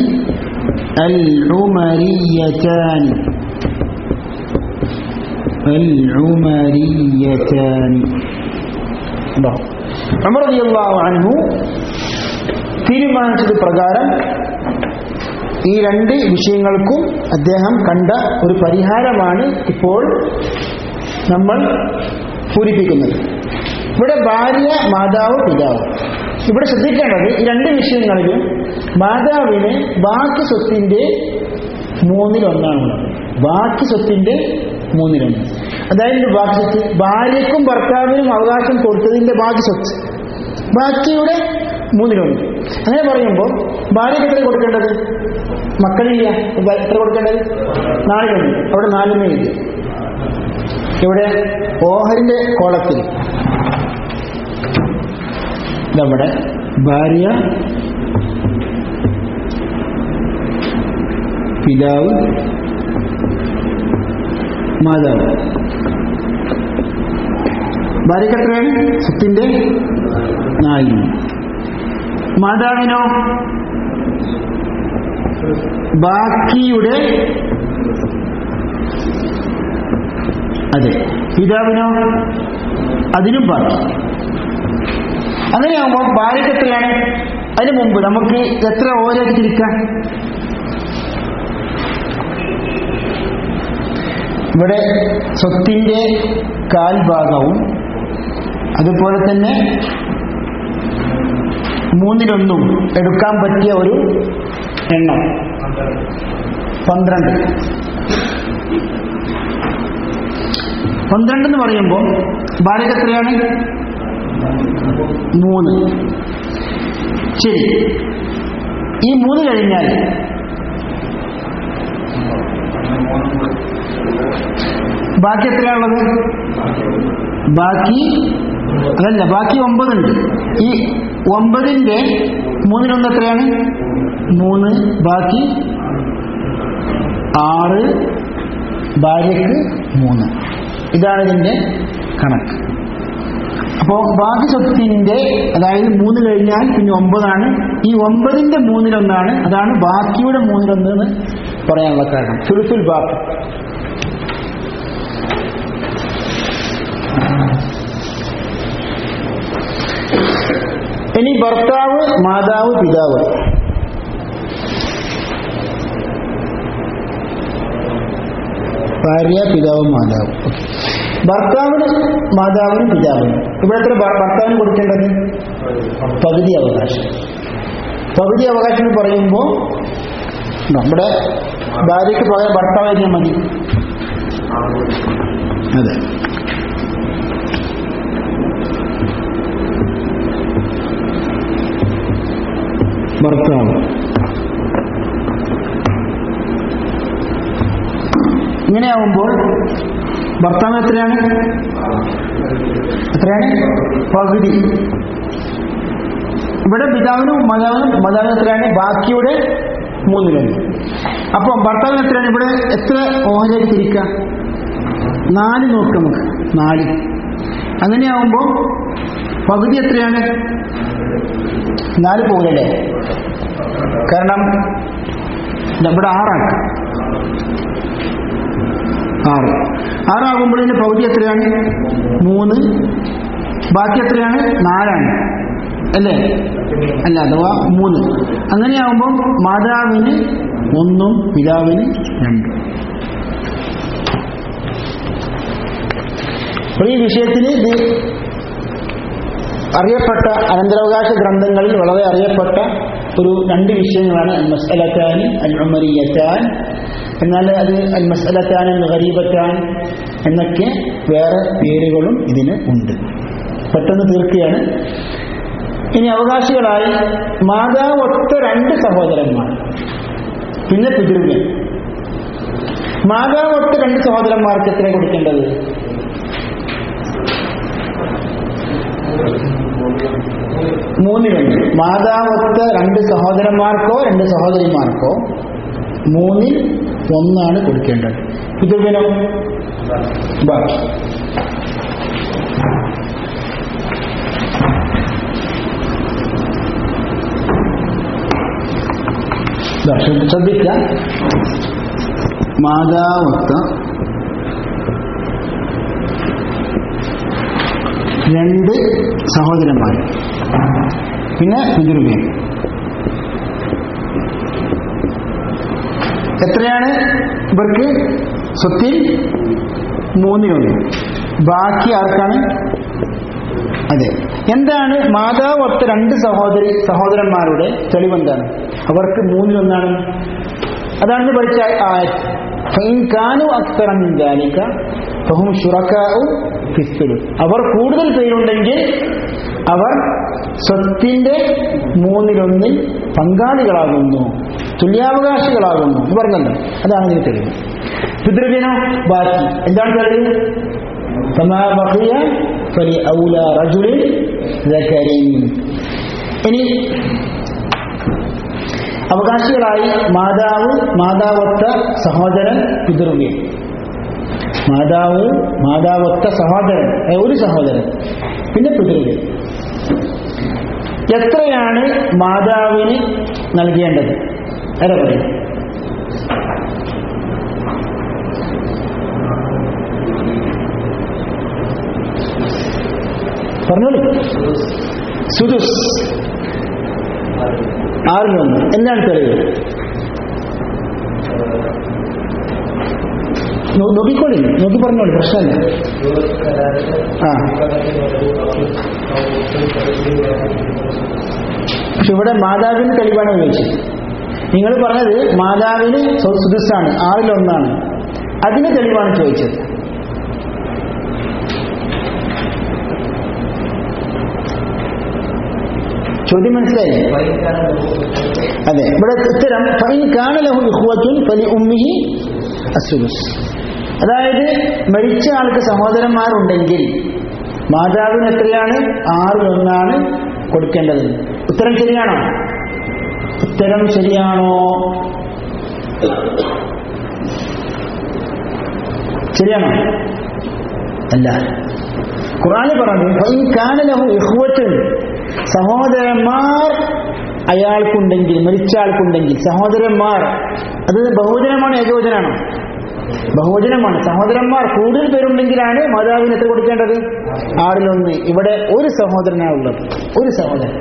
العمريتان العمريتان الله عمر رضي الله عنه തീരുമാനിച്ചത് പ്രകാരം ഈ രണ്ട് വിഷയങ്ങൾക്കും അദ്ദേഹം കണ്ട ഒരു പരിഹാരമാണ് ഇപ്പോൾ നമ്മൾ പൂരിപ്പിക്കുന്നത് ഇവിടെ ഭാര്യ മാതാവ് പിതാവ് ഇവിടെ ശ്രദ്ധിക്കേണ്ടത് ഈ രണ്ട് വിഷയങ്ങളിലും മാതാവിന് ബാക്കി സ്വത്തിന്റെ മൂന്നിലൊന്നാണുള്ളത് ബാക്കി സ്വത്തിന്റെ മൂന്നിലൊന്ന് അതായത് ബാക്കി സ്വത്ത് ഭാര്യയ്ക്കും ഭർത്താവിനും അവകാശം കൊടുത്തതിന്റെ ബാക്കി സ്വത്ത് ബാക്കിയുടെ മൂന്നിലൊന്ന് അങ്ങനെ പറയുമ്പോൾ ഭാര്യയ്ക്ക് എത്ര കൊടുക്കേണ്ടത് മക്കളില്ല ഇപ്പൊ എത്ര കൊടുക്കേണ്ടത് നാലിലൊന്ന് അവിടെ നാലിന് എഴുതി ഇവിടെ ഓഹരിന്റെ കോളത്തിൽ നമ്മുടെ ഭാര്യ പിതാവ് മാതാവ് ഭാര്യക്ക് എത്രയാണ് സ്വത്തിന്റെ നാലിന് മാതാവിനോ ബാക്കിയുടെ അതെ പിതാവിനോ അതിനും ബാക്കി അങ്ങനെയാകുമ്പോൾ ഭാര്യക്ക് എത്രയാണ് അതിന് മുമ്പ് നമുക്ക് എത്ര ഓരോക്ക് തിരിക്കാം ഇവിടെ സ്വത്തിന്റെ കാൽഭാഗവും അതുപോലെ തന്നെ മൂന്നിലൊന്നും എടുക്കാൻ പറ്റിയ ഒരു എണ്ണം പന്ത്രണ്ട് പന്ത്രണ്ട് എന്ന് പറയുമ്പോൾ ഭാര്യക്ക് എത്രയാണ് മൂന്ന് ശരി ഈ മൂന്ന് കഴിഞ്ഞാൽ ബാക്കി എത്രയാണുള്ളത് ബാക്കി അതല്ല ബാക്കി ഒമ്പതുണ്ട് ഈ ഒമ്പതിന്റെ മൂന്നിലൊന്ന് എത്രയാണ് മൂന്ന് ബാക്കി ആറ് ഭാര്യക്ക് മൂന്ന് ഇതാണ് ഇതിന്റെ കണക്ക് അപ്പോൾ ബാക്കി സ്വത്തിന്റെ അതായത് മൂന്ന് കഴിഞ്ഞാൽ പിന്നെ ഒമ്പതാണ് ഈ ഒമ്പതിന്റെ മൂന്നിലൊന്നാണ് അതാണ് ബാക്കിയുടെ മൂന്നിലൊന്ന് എന്ന് പറയാനുള്ള കാരണം സുൽഫുൽ ബാക്കി ഇനി ഭർത്താവ് മാതാവ് പിതാവ് ഭാര്യ പിതാവ് മാതാവ് ഭർത്താവിന് മാതാവിനും പിതാവിനും ഇവിടെ എത്ര ഭ- ഭർത്താവിന് കൊടുക്കേണ്ടത് പകുതി അവകാശം പകുതി അവകാശം എന്ന് പറയുമ്പോൾ നമ്മുടെ ഭാര്യയ്ക്ക് പകരം ഭർത്താവായിരിക്കാൻ മതി അതെ ഭർത്താവ് ഇങ്ങനെയാവുമ്പോൾ ഭർത്താവ് എത്രയാണ് എത്രയാണ് പകുതി ഇവിടെ പിതാവിനും മാതാവിനും മാതാവിനും എത്രയാണ് ബാക്കിയുടെ മൂന്നിലുണ്ട് അപ്പം ഭർത്താവിന് എത്രയാണ് ഇവിടെ എത്ര ഓഹരിയായി തിരിക്കുക നാല് നോക്ക് നമുക്ക് നാല് അങ്ങനെയാവുമ്പോൾ പകുതി എത്രയാണ് നാല് പോകലല്ലേ കാരണം നമ്മുടെ ആറാണ് ആറ് ആറാകുമ്പോൾ ഇതിന്റെ പകുതി എത്രയാണ് മൂന്ന് ബാക്കി എത്രയാണ് നാലാണ് അല്ലേ അല്ല അഥവാ മൂന്ന് അങ്ങനെയാകുമ്പോൾ മാതാവിന് ഒന്നും പിതാവിന് രണ്ടും അപ്പോൾ ഈ വിഷയത്തിൽ ഇത് അറിയപ്പെട്ട അനന്തരാവകാശ ഗ്രന്ഥങ്ങളിൽ വളരെ അറിയപ്പെട്ട ഒരു രണ്ട് വിഷയങ്ങളാണ് അൽ മസ്അലത്താൻ അൽ ഉമറിയത്താൻ എന്നാൽ അത് അൽ മസ്അലത്താൻ അൽ ഗരീബത്താൻ എന്നൊക്കെ വേറെ പേരുകളും ഇതിന് ഉണ്ട് പെട്ടെന്ന് തീർക്കുകയാണ് ഇനി അവകാശികളായി മാതാവൊത്ത രണ്ട് സഹോദരന്മാർ പിന്നെ പിതൃവ്യൻ മാതാവൊത്ത രണ്ട് സഹോദരന്മാർക്ക് എത്ര കൊടുക്കേണ്ടത് മൂന്നിലൊന്ന് മാതാവൊത്ത രണ്ട് സഹോദരന്മാർക്കോ രണ്ട് സഹോദരിമാർക്കോ മൂന്നിൽ ഒന്നാണ് കൊടുക്കേണ്ടത് പിതൃവിനോ ബാക്കി ദാ ശ്രദ്ധ- ശ്രദ്ധിക്കുക മാതാവൊത്ത രണ്ട് സഹോദരന്മാർ പിന്നെ പിതൃവ്യൻ എത്രയാണ് ഇവർക്ക് സ്വത്തിൽ മൂന്നിലൊന്ന് ബാക്കി ആർക്കാണ് അതെ എന്താണ് മാതാവ് ഒത്ത രണ്ട് സഹോദരി സഹോദരന്മാരുടെ തെളിവെന്താണ് അവർക്ക് മൂന്നിലൊന്നാണ് അതാണ് ഇന്ന് പഠിച്ച ആയത് ഫൈൻ കാനു അക്തറം ദാലിക ഫഹും ശുറക്കാവും ഫിസ്തുലു അവർ കൂടുതൽ പേരുണ്ടെങ്കിൽ അവർ സ്വത്തിന്റെ മൂന്നിലൊന്നിൽ പങ്കാളികളാകുന്നു തുല്യാവകാശികളാകുന്നു എന്ന് പറഞ്ഞല്ലോ അതാണ് ഇതിന് തെളിവ് പിതൃദിനോ ബാക്കി എന്താണ് തെളിവ് فما بقي فلأولى رجل ذكر ഇനി അവകാശികളായി മാതാവ് മാതാവൊത്ത സഹോദരൻ പിതൃവ്യൻ മാതാവ് മാതാവൊത്ത സഹോദരൻ ഏ, ഒരു സഹോദരൻ പിന്നെ പിതൃവ്യൻ എത്രയാണ് മാതാവിന് നൽകേണ്ടത് ആരാ പറയും പറഞ്ഞോളൂ സുദുസ് ആറിലൊന്ന് എന്താണ് തെളിവ് നോ- നോക്കിക്കോളി നോക്കി പറഞ്ഞോളൂ പ്രശ്നമില്ല ആ പക്ഷെ ഇവിടെ മാതാവിന് തെളിവാണ് ഉപയോഗിച്ചത് നിങ്ങൾ പറഞ്ഞത് മാതാവിന് സു- സുദുസാണ് ആറിലൊന്നാണ് അതിന് തെളിവാണ് ചോദിച്ചത് ചോദ്യം മനസ്സിലായില്ലേ അതെ ഇവിടെ ഉത്തരം ഫൈൻ കാന ലഹു ഇഖ്വത്തുൻ ഫലി ഉമ്മിഹി അസുലുസ് അതായത് മരിച്ച ആൾക്ക് സഹോദരന്മാരുണ്ടെങ്കിൽ മാതാവിന് എത്രയാണ് ആറിൽ ഒന്നാണ് കൊടുക്കേണ്ടത് ഉത്തരം ശരിയാണോ ഉത്തരം ശരിയാണോ ശരിയാണോ അല്ല ഖുറാന് പറഞ്ഞു ഫൈൻ കാന ലഹു ഇഖ്വത്തുൻ സഹോദരന്മാർ അയാൾക്കുണ്ടെങ്കിൽ മരിച്ച ആൾക്കുണ്ടെങ്കിൽ സഹോദരന്മാർ അത് ബഹുവചനമാണ് ഏകവചനാണോ ബഹുവചനമാണ് സഹോദരന്മാർ കൂടുതൽ പേരുണ്ടെങ്കിലാണ് മാതാവിന് എത്ര കൊടുക്കേണ്ടത് ആറിലൊന്ന് ഇവിടെ ഒരു സഹോദരനാണ് ഉള്ളത് ഒരു സഹോദരൻ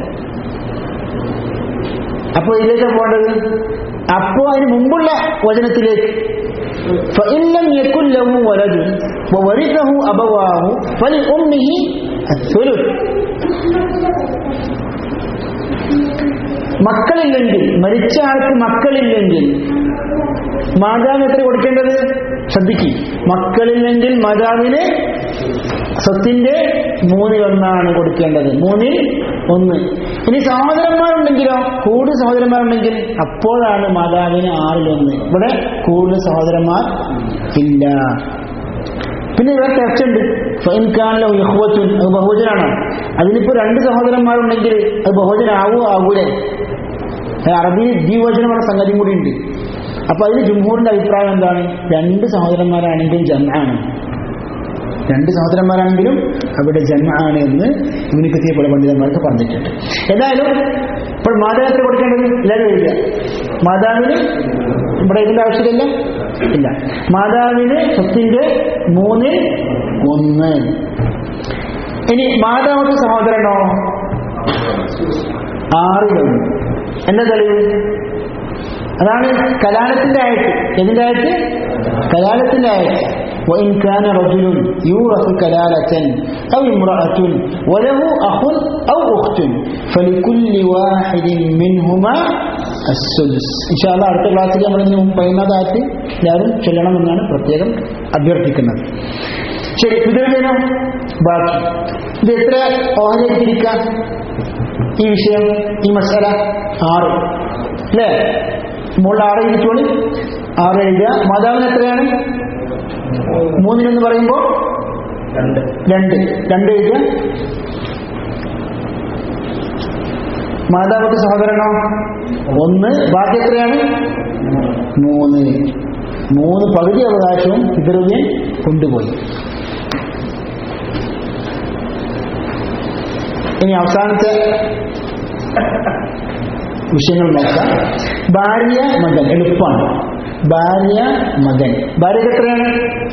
അപ്പോൾ ഇതിലേക്ക് പോകേണ്ടത് അപ്പോ അതിന് മുമ്പുള്ള വചനത്തിലേക്ക് فإن لم يكن له ولد وورثه أبواه فلأمه الثلث മക്കളില്ലെങ്കിൽ മരിച്ച ആൾക്ക് മക്കളില്ലെങ്കിൽ മാതാവിന് എത്ര കൊടുക്കേണ്ടത് ശ്രദ്ധിക്കും മക്കളില്ലെങ്കിൽ മാതാവിന് സ്വത്തിന്റെ മൂന്നിലൊന്നാണ് കൊടുക്കേണ്ടത് മൂന്നിൽ ഒന്ന് ഇനി സഹോദരന്മാരുണ്ടെങ്കിലോ കൂടുതൽ സഹോദരന്മാരുണ്ടെങ്കിൽ അപ്പോഴാണ് മാതാവിന് ആറിലൊന്ന് ഇവിടെ കൂടുതൽ സഹോദരന്മാർ ഇല്ല പിന്നെ ഇവിടെ ചർച്ചയുണ്ട് ഫൈൻഖാനിലെ യഹ്വത്തുൻ അത് ബഹുജനാണോ അതിനിപ്പോ രണ്ട് സഹോദരന്മാരുണ്ടെങ്കിൽ അത് ബഹുജനാവോ ആകൂലേ അറബി ദ്വിവചനമുള്ള സംഗതിയും കൂടി ഉണ്ട് അപ്പൊ അതിന് ജുംഹൂറിന്റെ അഭിപ്രായം എന്താണ് രണ്ട് സഹോദരന്മാരാണെങ്കിലും ജന്മാണ് രണ്ട് സഹോദരന്മാരാണെങ്കിലും അവിടെ ജന്മാണ് എന്ന് ഇവന് കത്തിയ പോലെ പണ്ഡിതന്മാർക്ക് പറഞ്ഞിട്ടുണ്ട് ഏതായാലും ഇപ്പോൾ മാതാവ് എത്ര കൊടുക്കേണ്ടത് എല്ലാവരും എഴുതുക മാതാവിന് ഇവിടെ ഇതിന്റെ ആവശ്യമില്ല ഇല്ല മാതാവിന് സ്വത്തിന്റെ മൂന്നിൽ ഒന്ന് ഇനി മാതാവത്തെ സഹോദരനോ ആറിലൊന്ന് എന്താ തെളിവ് അതാണ് കലാലത്തിന്റെ ആയത്ത് എന്തിന്റെ ആയത്ത് കലാലത്തിന്റെ ആയത്ത് وإن كان رجل يورث كلالة أو امرأة وله أخ أو أخت فلكل واحد منهما السدس إن شاء الله അടുത്ത ക്ലാസ്സിൽ നമ്മൾ ഇതിന് മുമ്പ് പറയുന്നതായിട്ട് എല്ലാവരും ചൊല്ലണമെന്നാണ് പ്രത്യേകം അഭ്യർത്ഥിക്കുന്നത് ശരി പിതൃദിനം ബാക്കി ഇത് എത്ര ഓഹരിച്ചിരിക്കാം ഈ വിഷയം ഈ മസാല ആറ് അല്ലേ മുകളിൽ ആറ് ഇരിച്ചോളി ആറ് എഴുതുക മാതാവിന് എത്രയാണ് മൂന്നിനെന്ന് പറയുമ്പോൾ രണ്ട് രണ്ട് രണ്ട് എഴുതുക മാതാവിന്റെ സഹോദരനോ ഒന്ന് ബാക്കി എത്രയാണ് മൂന്ന് മൂന്ന് പകുതി അവകാശവും പിതൃവ്യൻ കൊണ്ടുപോയി ഇനി അവസാനത്തെ വിഷയങ്ങൾ നോക്കാം ഭാര്യ മകൻ എളുപ്പമാണ് ഭാര്യ മകൻ ഭാര്യക്ക് എത്രയാണ്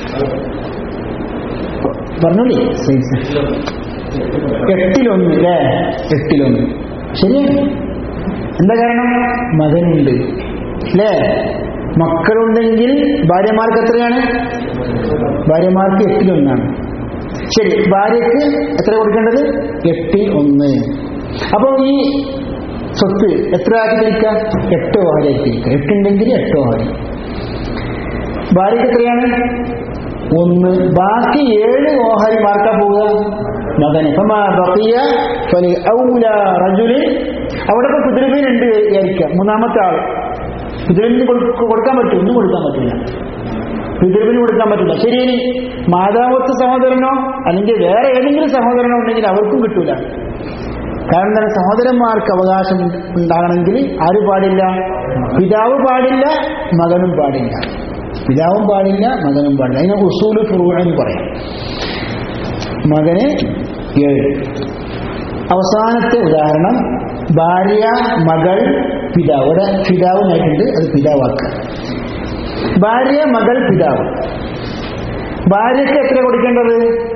പറഞ്ഞോളി സൈസ് എട്ടിലൊന്ന് അല്ലേ എട്ടിലൊന്ന് ശരിയാണ് എന്താ കാരണം മകനുണ്ട് അല്ലേ മക്കളുണ്ടെങ്കിൽ ഭാര്യമാർക്ക് എത്രയാണ് ഭാര്യമാർക്ക് എട്ടിലൊന്നാണ് ശരി ഭാര്യക്ക് എത്ര കൊടുക്കേണ്ടത് എട്ടിൽ ഒന്ന് അപ്പോൾ ഈ സ്വത്ത് എത്ര ആക്കി തിരിക്കാം എട്ടോ ആക്കി തിരിക്കാം എട്ടുണ്ടെങ്കിൽ എട്ടോ ആയി ഭാര്യക്ക് എത്രയാണ് ഒന്ന് ബാക്കി ഏഴ് ഓഹരി മാർക്കാ പോവുക മകന് ഫമാ ബഖിയ ഫലി ഔല റജുലിൻ അവിടെ ഇപ്പൊ കുതിരമീൻ ഉണ്ട് വിചാരിക്കാം മൂന്നാമത്തെ ആൾ കുതിരമീൻ കൊടുക്കാൻ പറ്റും ഒന്നും കൊടുക്കാൻ പറ്റില്ല പിതൃവിന് കൊടുക്കാൻ പറ്റില്ല ശരി ഇനി മാതാവത്ത് സഹോദരനോ അല്ലെങ്കിൽ വേറെ ഏതെങ്കിലും സഹോദരനോ ഉണ്ടെങ്കിൽ അവർക്കും കിട്ടൂല കാരണം എന്താണ് സഹോദരന്മാർക്ക് അവകാശം ഉണ്ടാകണമെങ്കിൽ ആര് പാടില്ല പിതാവ് പാടില്ല മകനും പാടില്ല പിതാവും പാടില്ല മകനും പാടില്ല അതിനെ ഉസൂല് ഫുറൂ എന്ന് പറയാം മകന് ഏഴ് അവസാനത്തെ ഉദാഹരണം ഭാര്യ മകൾ പിതാവ് ഇവിടെ പിതാവുമായിട്ടുണ്ട് അത് പിതാവാക്കുക ഭാര്യ മകൾ പിതാവ് ഭാര്യയ്ക്ക് എത്ര കൊടുക്കേണ്ടത്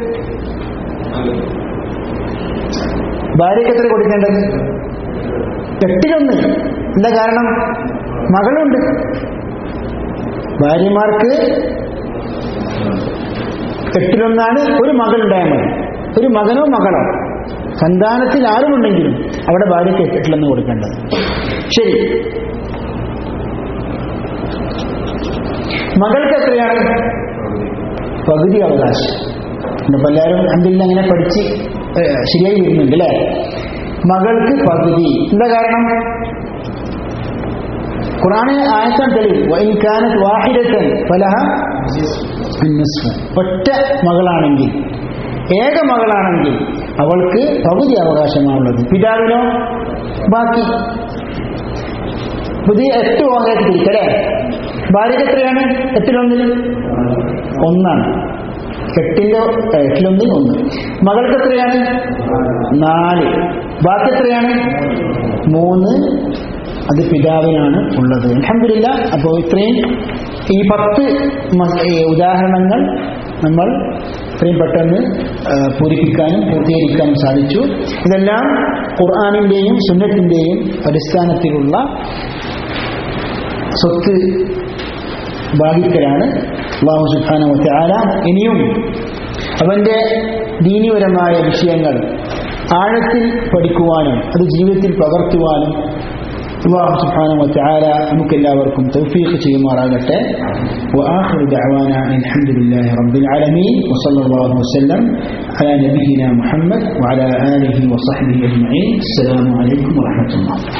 ഭാര്യയ്ക്ക് എത്ര കൊടുക്കേണ്ടത് എട്ടിലൊന്ന് എന്താ കാരണം മകളുണ്ട് ഭാര്യമാർക്ക് എട്ടിലൊന്നാണ് ഒരു മകളുണ്ടായാൽ മതി ഒരു മകനോ മകളോ സന്താനത്തിൽ ആരുമുണ്ടെങ്കിലും അവിടെ ഭാര്യയ്ക്ക് എട്ടിലൊന്ന് കൊടുക്കേണ്ടത് ശരി മകൾക്ക് എത്രയാണ് പകുതി അവകാശം ഇന്നിപ്പോ എല്ലാവരും അന്തിൽ അങ്ങനെ പഠിച്ച് ഏഹ്, ശരിയായി വരുന്നുണ്ട് അല്ലേ മകൾക്ക് പകുതി എന്താ കാരണം ഖുറാന് ആയത്താൻ തെളിവ് വൈൻ കാനത്ത് വാഹിദത്തൻ ഫലഹ അന്നസ്ഫു. ഒറ്റ മകളാണെങ്കിൽ ഏക മകളാണെങ്കിൽ അവൾക്ക് പകുതി അവകാശമാണുള്ളത് പിതാവിനോ ബാക്കി പുതിയ എട്ട് ഓഹരിക്ക് തിരിക്കല്ലേ ഭാര്യക്ക് എത്രയാണ് എട്ടിലൊന്നിൽ ഒന്നാണ് എട്ടിന്റെ ഏ, എട്ടിലൊന്നിൽ ഒന്ന് മകൾക്ക് എത്രയാണ് നാല് ബാക്കി എത്രയാണ് മൂന്ന് അത് പിതാവിനാണ് ഉള്ളത് അലഹമില്ല അപ്പോൾ ഇത്രയും ഈ പത്ത് മ- ഏ, ഉദാഹരണങ്ങൾ നമ്മൾ ഇത്രയും പെട്ടെന്ന് ആ, പൂരിപ്പിക്കാനും പൂർത്തീകരിക്കാനും സാധിച്ചു ഇതെല്ലാം ഖുർആാനിൻ്റെയും സുന്നത്തിൻ്റെയും അടിസ്ഥാനത്തിലുള്ള സ്വത്ത് ഭാഗിക്കലാണ് അള്ളാഹു സുഖാന ആല ഇനിയും അവന്റെ ദീനിപരമായ വിഷയങ്ങൾ ആഴത്തിൽ പഠിക്കുവാനും അത് ജീവിതത്തിൽ പകർത്തുവാനും അള്ളാഹു സുബ്ഹാനഹു വതആല നമുക്കെല്ലാവർക്കും തൗഫീഖ് ചെയ്യുമാറാകട്ടെ وآخر دعوانا أن الحمد لله رب العالمين وصلى الله وسلم على نبينا محمد وعلى آله وصحبه أجمعين السلام عليكم ورحمة الله